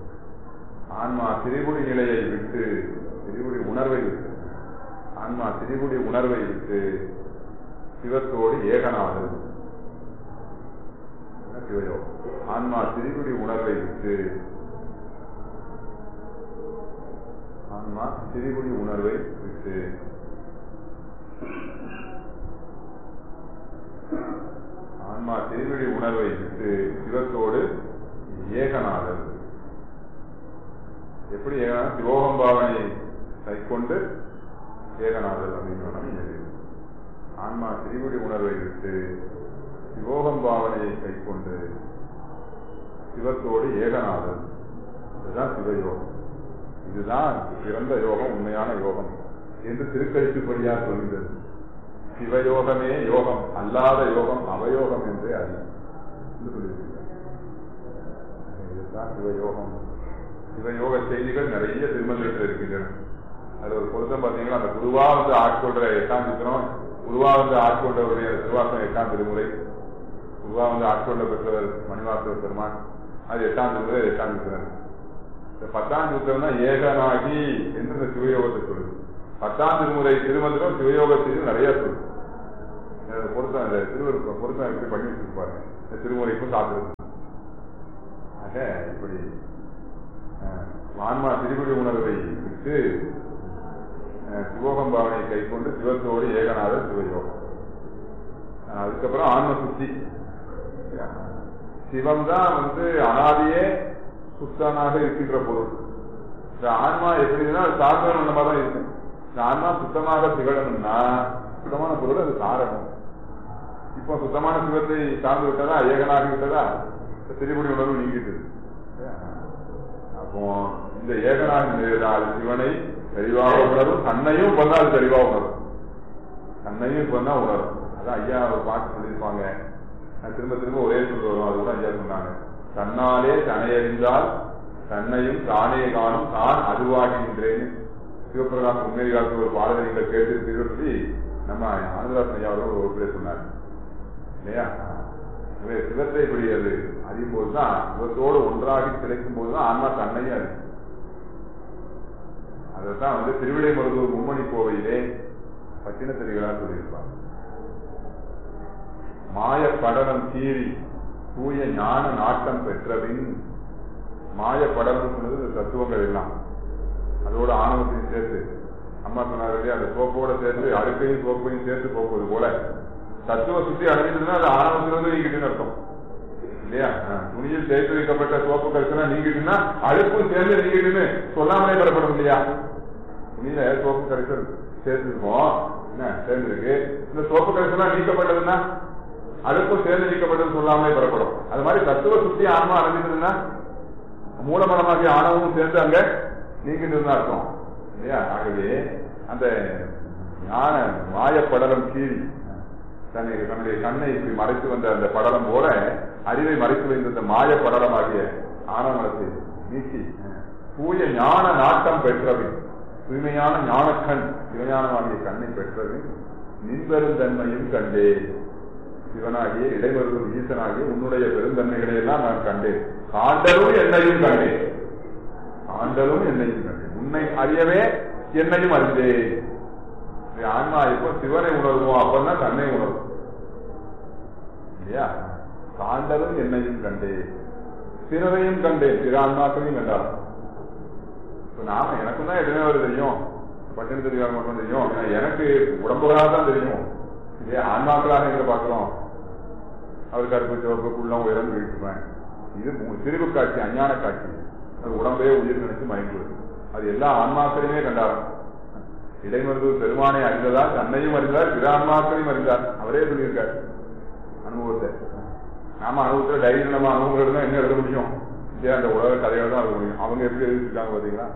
ஆன்மா திரிபுடி நிலையை விட்டு திரிபுடி உணர்வை விட்டு ஆன்மா திரிபுடி உணர்வை விட்டு சிவத்தோடு ஏகனாதல் என்ன சிவயோகம் ஆன்மா திரிபுடி உணர்வை விட்டு ஆன்மா திரிபுடி உணர்வை விட்டு ஆன்மா திரிபுடி உணர்வை விட்டு சிவத்தோடு ஏகனாதல் எப்படி ஏகனா சிவோகம் பாவனை கைக்கொண்டு ஏகநாதல் அப்படின்னு சொன்னா இது. ஆன்மா திரிபுடி உணர்வை விட்டு சிவோகம் பாவனையை கைக்கொண்டு சிவத்தோடு ஏகநாதல் இதுதான் சிவயோகம் இதுதான் சிறந்த யோகம் உண்மையான யோகம் என்று திருக்கழிப்புப்படியாக சொல்கிறது சிவயோகமே யோகம் அல்லாத யோகம் அவயோகம் என்றே அறியும் என்று சொல்லியிருக்கிறார் இதுதான் சிவயோகம் சிவயோக செய்திகள் நிறைய திருமந்திரத்தில் இருக்கின்றன அதுல ஒரு பொருத்தம் பாத்தீங்கன்னா அந்த குருவா வந்து ஆட்கொள்ற எட்டாம் சித்திரம் குருவா வந்து ஆட்கொண்டவருடைய திருவாசம் எட்டாம் திருமுறை குருவா வந்து ஆட்கொள்ள பெற்றவர் மணிவாசவ பெருமான் அது எட்டாம் திருமுறை எட்டாம் சித்திரம் இந்த பத்தாம் சித்திரம் தான் ஏகனாகி என்று இந்த சிவயோகத்தை சொல்லுது பத்தாம் திருமுறை திருமந்திரம் சிவயோகத்திலும் நிறைய சொல்லு அஹ் பொருத்தம் இந்த திருவருக்கும் பொருத்தம் எப்படி பண்ணி வச்சிருப்பாரு இந்த திருமுறைக்கும் சாப்பிடுறது ஆக இப்படி அஹ், ஆன்மா திருவிழி உணர்வை விட்டு அஹ், சிவோகம் பாவனை கை கொண்டு சிவத்தோடு ஏகநாதர் சிவயோகம் அஹ், அதுக்கப்புறம் ஆன்ம சுத்தி சிவம் தான் வந்து அனாதியே சுத்தனாக இருக்கின்ற பொருள் இந்த ஆன்மா எப்படின்னா அது சார்ந்தவன் அந்த மாதிரி தான் இருக்கு இந்த ஆன்மா சுத்தமாக திகழணும்னா சுத்தமான பொருள் அது சாரணும் இப்போ சுத்தமான சிவத்தை சார்ந்து விட்டதா ஏகனாகி விட்டதா இந்த திருப்படி உணர்வு நீங்கிட்டு அப்போ இந்த ஏகனாக நிலையினால் சிவனை தெளிவாக உணரும் தன்னையும் பண்ணால் தெளிவாக உணரும் தன்னையும் பண்ணா உணரும் அதான் ஐயா ஒரு பாட்டு சொல்லியிருப்பாங்க நான் திரும்ப திரும்ப ஒரே சொல்ல வரும் அது கூட ஐயா சொன்னாங்க தன்னாலே தனையறிந்தால் தன்னையும் தானே காணும் தான் அதுவாகின்றேன் சிவபிரகாஷ் உண்மை காலத்தில் ஒரு பாடலை நீங்கள் கேட்டு சொல்லி நம்ம ஆனந்தராசன் ஐயா அவர்கள் ஒரு பேர் சொன்னார் இல்லையா எனவே சிவத்தை இப்படி அது அறியும் போதுதான் சிவத்தோடு ஒன்றாகி கிடைக்கும் போதுதான் ஆன்மா தன்னையும் அறியும் அதைத்தான் வந்து திருவிடை மருதூர் மும்மணி கோவையிலே பட்டினத்தறிகளாக சொல்லியிருப்பாங்க மாய படலம் கீறி தூய ஞான நாட்டம் பெற்றபின் மாய படலம் சொன்னது இந்த தத்துவங்கள் எல்லாம் அதோட ஆணவத்தையும் சேர்த்து அம்மா சொன்னார்களே அந்த சோப்போட சேர்த்து அழுக்கையும் சோப்பையும் சேர்த்து போக்குவது போல தத்துவ சுத்தி அடைஞ்சதுன்னா அது ஆணவத்திலிருந்து நீங்கிட்டுன்னு அர்த்தம் இல்லையா ஆ, துணியில் சேர்த்து வைக்கப்பட்ட சோப்பு கருத்துனா நீங்கிட்டுன்னா அழுக்கும் சேர்ந்து நீங்கிட்டுன்னு சொல்லாமலே பெறப்படும் இல்லையா துணியில சோப்பு கரைசல் சேர்த்துருக்கோம் என்ன சேர்ந்துருக்கு இந்த சோப்பு கரைசலாம் நீக்கப்பட்டதுன்னா அழுக்கும் சேர்ந்து நீக்கப்பட்டது சொல்லாமலே பெறப்படும் அது மாதிரி தத்துவ சுத்தி ஆன்மா அடைஞ்சதுன்னா மூலமனமாகிய ஆணவமும் சேர்ந்து அங்க நீங்கிட்டு தான் அர்த்தம் இல்லையா ஆகவே அந்த ஞான மாயப்படலம் கீழ் தன்னை தன்னுடைய கண்ணை இப்படி மறைத்து வந்த அந்த படலம் போல அறிவை மறைத்து வைத்த அந்த மாய படலம் ஆகிய ஆனமனத்தை நீக்கி தூய ஞான நாட்டம் பெற்றவின் தூய்மையான ஞானக்கண் சிவஞானமாகிய கண்ணை பெற்றவின் நின்பெருந்தன்மையும் கண்டே சிவனாகிய இடைமருதும் ஈசனாகிய உன்னுடைய பெருந்தன்மைகளை எல்லாம் நான் கண்டேன் காண்டலும் என்னையும் கண்டேன் காண்டலும் என்னையும் கண்டேன் உன்னை அறியவே என்னையும் அறிந்தேன் இது ஆன்மா எப்போ சிவனை உணர்வோம் அப்பதான் தன்னை உணர்வும் இல்லையா காண்டலும் என்னையும் கண்டேன் பிறரையும் கண்டேன் பிற ஆன்மாக்களையும் கண்டார் இப்ப நாம எனக்கும் தான் எதுவுமே ஒரு தெரியும் பட்டின தெரியாத மட்டும் தெரியும் ஆனா எனக்கு உடம்புகளாக தான் தெரியும் இல்லையா ஆன்மாக்களாக எங்களை பார்க்கிறோம் அவர் கருப்பு சிவப்பு குள்ளம் உயரம் வீழ்த்துவேன் இது மு- சிரிப்பு காட்சி அஞ்ஞான காட்சி அது உடம்பே உயிர் நினைச்சு மயங்குவது அது எல்லா ஆன்மாக்களையுமே கண்டாராம் இடைமருது பெருமானை அறிந்ததால் தன்னையும் அறிந்தார் பிற ஆன்மாக்களையும் அறிந்தார் அவரே சொல்லியிருக்கார் அனுபவத்தை நாம அனுபவத்துல டைரி நம்ம அனுபவங்கள் தான் என்ன எழுத முடியும் இதே அந்த உலக கதைகள் தான் எழுத முடியும் அவங்க எப்படி எழுதிருக்காங்க பாத்தீங்களா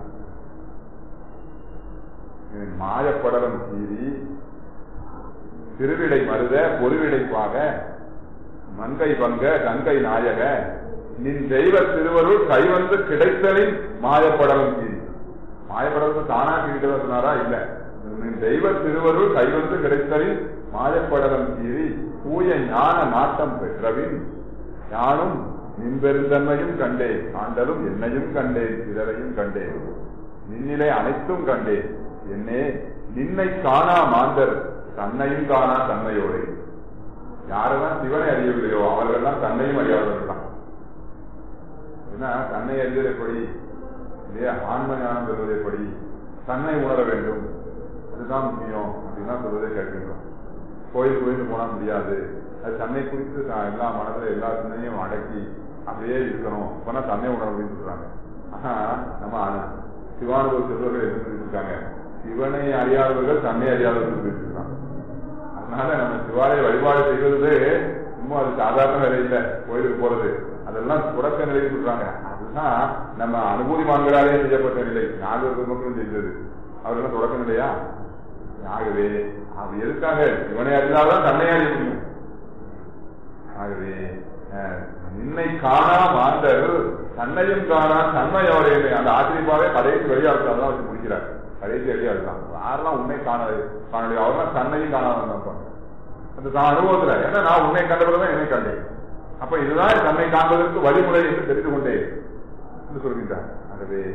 இது மாயப்படலம் கீறி திருவிடை மருத பொருவிடைப்பாக மங்கை பங்க கங்கை நாயக நின் தெய்வ திருவருள் கைவந்து கிடைத்தலின் மாயப்படலம் கீழ் மாயப்படலம் தானா கீழ்கிறதா சொன்னாரா இல்ல நின் தெய்வ திருவருள் கைவந்து கிடைத்தலின் மாயப்படலம் கீறி தூய ஞான நாட்டம் பெற்றவின் ஞானும் நின்பெருந்தன்மையும் கண்டேன் ஆண்டலும் என்னையும் கண்டேன் பிறரையும் கண்டேன் நின்னிலை அனைத்தும் கண்டேன் என்னே நின்னை காணா மாந்தர் தன்னையும் காணா தன்மையோடு யாரெல்லாம் சிவனை அறியவில்லையோ அவர்கள்லாம் தன்னையும் அறியாதவர்கள் தான் ஏன்னா தன்னை அறிவது எப்படி இல்லையா ஆன்ம ஞானம் பெறுவது எப்படி தன்னை உணர வேண்டும் அதுதான் முக்கியம் அப்படின்னா சொல்வதை கேட்கின்றோம் கோயில் கோயிலுக்கு போனா முடியாது அது தன்னை குறித்து தான் எல்லா மனதில் எல்லா சிந்தனையும் அடக்கி அப்படியே இருக்கணும் அப்பனா தன்னை உணர அப்படின்னு சொல்றாங்க ஆனா நம்ம ஆனா சிவானுபவ செல்வர்கள் என்ன சொல்லியிருக்காங்க சிவனை அறியாதவர்கள் தன்னை அறியாதவர்கள் சொல்லியிருக்காங்க அதனால நம்ம சிவாலய வழிபாடு செய்வது சும்மா அது சாதாரண வேலை இல்லை கோயிலுக்கு போறது அதெல்லாம் தொடக்க நிலைன்னு சொல்றாங்க அதுதான் நம்ம அனுபூதிமான்களாலே செய்யப்பட்ட நிலை நாகர் மக்களும் செய்தது அவரெல்லாம் தொடக்க நிலையா ஆகவே அது எதுக்காக சிவனை அறிந்தால்தான் தன்னை அறிய முடியும் ஆகவே அஹ், நின்னை காணா மாந்தர் தன்னையும் காணா தன்மையோடையுமே அந்த ஆச்சரியப்பாவே கடைசி வெளியாடுதான் வச்சு முடிக்கிறார் கடைசி வெளியாடுதான் யாரெல்லாம் உன்னை காண காணலையோ அவர்லாம் தன்னையும் காணாதான் இருப்பாங்க அந்த தான் அனுபவத்துல ஏன்னா நான் உன்னை கண்டபிறதான் என்னை கண்டேன் அப்ப இதுதான் தன்னை காண்பதற்கு வழிமுறை என்று தெரிந்து கொண்டேன் என்று சொல்கின்றார் ஆகவே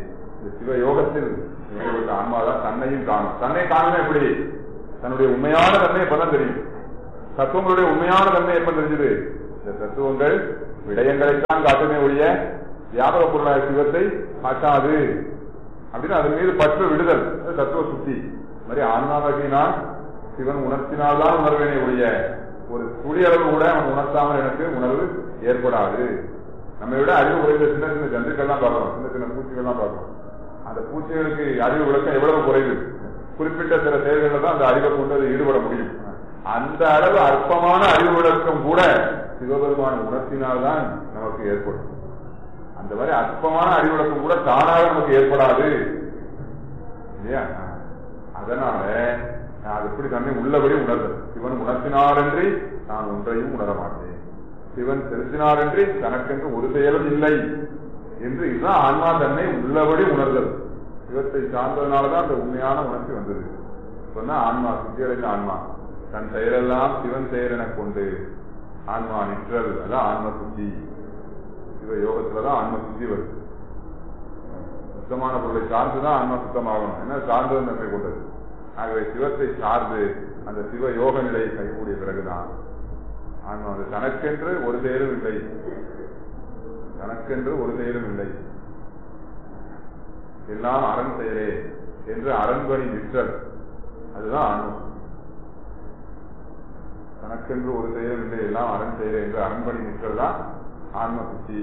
இந்த சிவயோகத்தில் ஈடுபட்ட ஆன்மாதான் தன்னையும் காணும் தன்னை காணுமே எப்படி தன்னுடைய உண்மையான தன்மை எப்பதான் தெரியும் தத்துவங்களுடைய உண்மையான தன்மை எப்ப தெரிஞ்சது இந்த தத்துவங்கள் விடயங்களைத்தான் காட்டுமே ஒழிய வியாபக பொருளாய சிவத்தை காட்டாது அப்படின்னு அதன் மீது பற்று விடுதல் அது தத்துவ சுத்தி இந்த மாதிரி ஆன்மாவகினால் சிவன் உணர்த்தினால்தான் உணர்வேனே ஒழிய ஒரு துளி அளவு கூட அவன் உணர்த்தாமல் எனக்கு உணர்வு ஏற்படாது நம்ம விட அறிவு குறைந்த சின்ன சின்ன ஜந்துக்கள்லாம் பார்க்கிறோம் சின்ன சின்ன பூச்சிகள்லாம் பார்க்கிறோம் அந்த பூச்சிகளுக்கு அறிவு விளக்கம் எவ்வளவு குறைவு குறிப்பிட்ட சில செயல்களில் தான் அந்த அறிவை கொண்டு அது ஈடுபட முடியும் அந்த அளவு அற்பமான அறிவு விளக்கம் கூட சிவபெருமான உணர்த்தினால்தான் நமக்கு ஏற்படும் அந்த மாதிரி அற்பமான அறிவு விளக்கம் கூட தானாக நமக்கு ஏற்படாது இல்லையா அதனால நான் அது எப்படி தன்னை உள்ளபடி உணர்ந்தது சிவன் உணர்த்தினாரன்றி நான் ஒன்றையும் உணர மாட்டேன் சிவன் செலுத்தினாரன்றி தனக்கென்று ஒரு செயலும் இல்லை என்று இதுதான் ஆன்மா தன்னை உள்ளபடி உணர்தல் சிவத்தை சார்ந்ததுனாலதான் அந்த உண்மையான உணர்ச்சி வந்தது சொன்னா ஆன்மா சுத்தியடைந்த ஆன்மா தன் செயலெல்லாம் சிவன் செயல் என கொண்டு ஆன்மா நிற்றல் அதான் ஆன்ம சுத்தி சிவ யோகத்துலதான் ஆன்ம சுத்தி வருது சுத்தமான பொருளை சார்ந்துதான் ஆன்மா சுத்தமாகணும் என்ன சார்ந்தது நன்மை கொண்டது ஆகவே சிவத்தை சார்ந்து அந்த சிவ யோக நிலையை கைகூடிய பிறகுதான் ஆன்மா அது தனக்கென்று ஒரு செயலும் இல்லை தனக்கென்று ஒரு செயலும் இல்லை எல்லாம் அரண் செயலே என்று அரண்பணி நிற்றல் அதுதான் ஆன்மம் தனக்கென்று ஒரு செயலும் இல்லை எல்லாம் அரண் செயலே என்று அரண்பணி நிற்றல் தான் ஆன்ம சுத்தி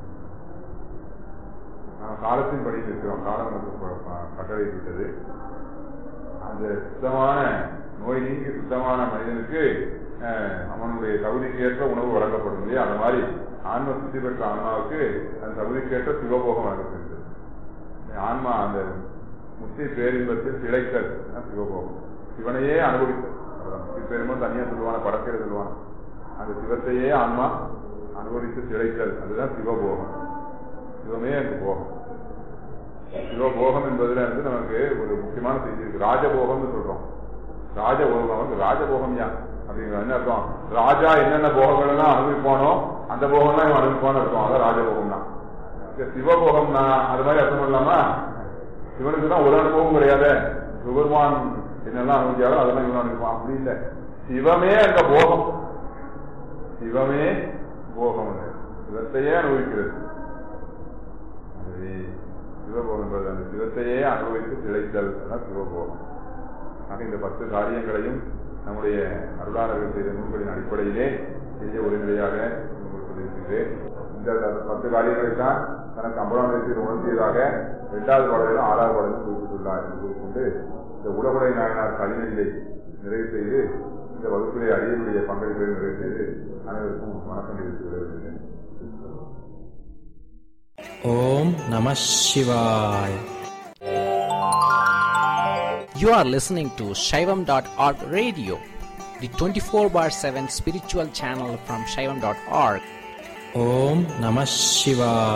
நாம் காலத்தின் படி இருக்கிறோம் காலம் நமக்கு கட்டளை விட்டது அந்த சுத்தமான நோய் நீங்கி சுத்தமான மனிதனுக்கு அவனுடைய தகுதிக்கேற்ற உணவு வழங்கப்படும் இல்லையா அந்த மாதிரி ஆன்ம சுத்தி பெற்ற ஆன்மாவுக்கு அந்த தகுதிக்கேற்ற சிவபோகம் வழங்கப்படுகிறது ஆன்மா அந்த முத்தி பேரின்பத்தில் திளைத்தல் சிவபோகம் சிவனையே அனுபவித்தல் முத்தி பேரும்போது தனியா சொல்லுவான படத்தில சொல்லுவான் அந்த சிவத்தையே ஆன்மா அனுபவித்து திளைத்தல் அதுதான் சிவபோகம் சிவமே எனக்கு போகம் சிவபோகம் என்பதுல இருந்து நமக்கு ஒரு முக்கியமான செய்தி இருக்கு ராஜபோகம்னு சொல்றோம் ராஜபோகம் வந்து ராஜபோகம் யா அப்படிங்கிற என்ன அர்த்தம் ராஜா என்னென்ன போகங்கள் எல்லாம் அனுபவிப்பானோ அந்த போகம்லாம் இவன் அனுபவிப்பான்னு இருக்கும் அதான் ராஜபோகம் தான் சிவபோகம்னா அது மாதிரி அர்த்தம் இல்லாமா இவனுக்கு தான் ஒரு அனுபவம் கிடையாது சிவபெருமான் என்னெல்லாம் அனுபவிச்சாலும் அதெல்லாம் இவன் அனுபவிப்பான் அப்படி இல்லை சிவமே அங்க போகம் சிவமே போகம் சிவத்தையே அனுபவிக்கிறது சிவபோகம் என்பது அந்த சிவத்தையே அனுபவித்து திளைத்தல் அதான் சிவபோகம் ஆக இந்த பத்து காரியங்களையும் நம்முடைய அருளாளர்கள் செய்த நூல்களின் அடிப்படையிலே செய்ய ஒரு நிலையாக உங்களுக்கு சொல்லியிருக்கிறேன் இந்த பத்து காரியங்களை தான் தனக்கு அம்பலாமயத்தில் உணர்த்தியதாக இரண்டாவது பாடலிலும் ஆறாவது பாடலும் குறிப்பிட்டுள்ளார் என்று கூறிக்கொண்டு இந்த உலகுடை நாயனார் கலிநிலை நிறைவு செய்து இந்த வகுப்பிலே அடியனுடைய பங்களிப்பை நிறைவு செய்து அனைவருக்கும் வணக்கம் தெரிவித்து வருகிறேன் Om Namah Shivaya. You are listening to Shaivam.org radio, the 24 bar 7 spiritual channel from Shaivam.org. Om Namah Shivaya.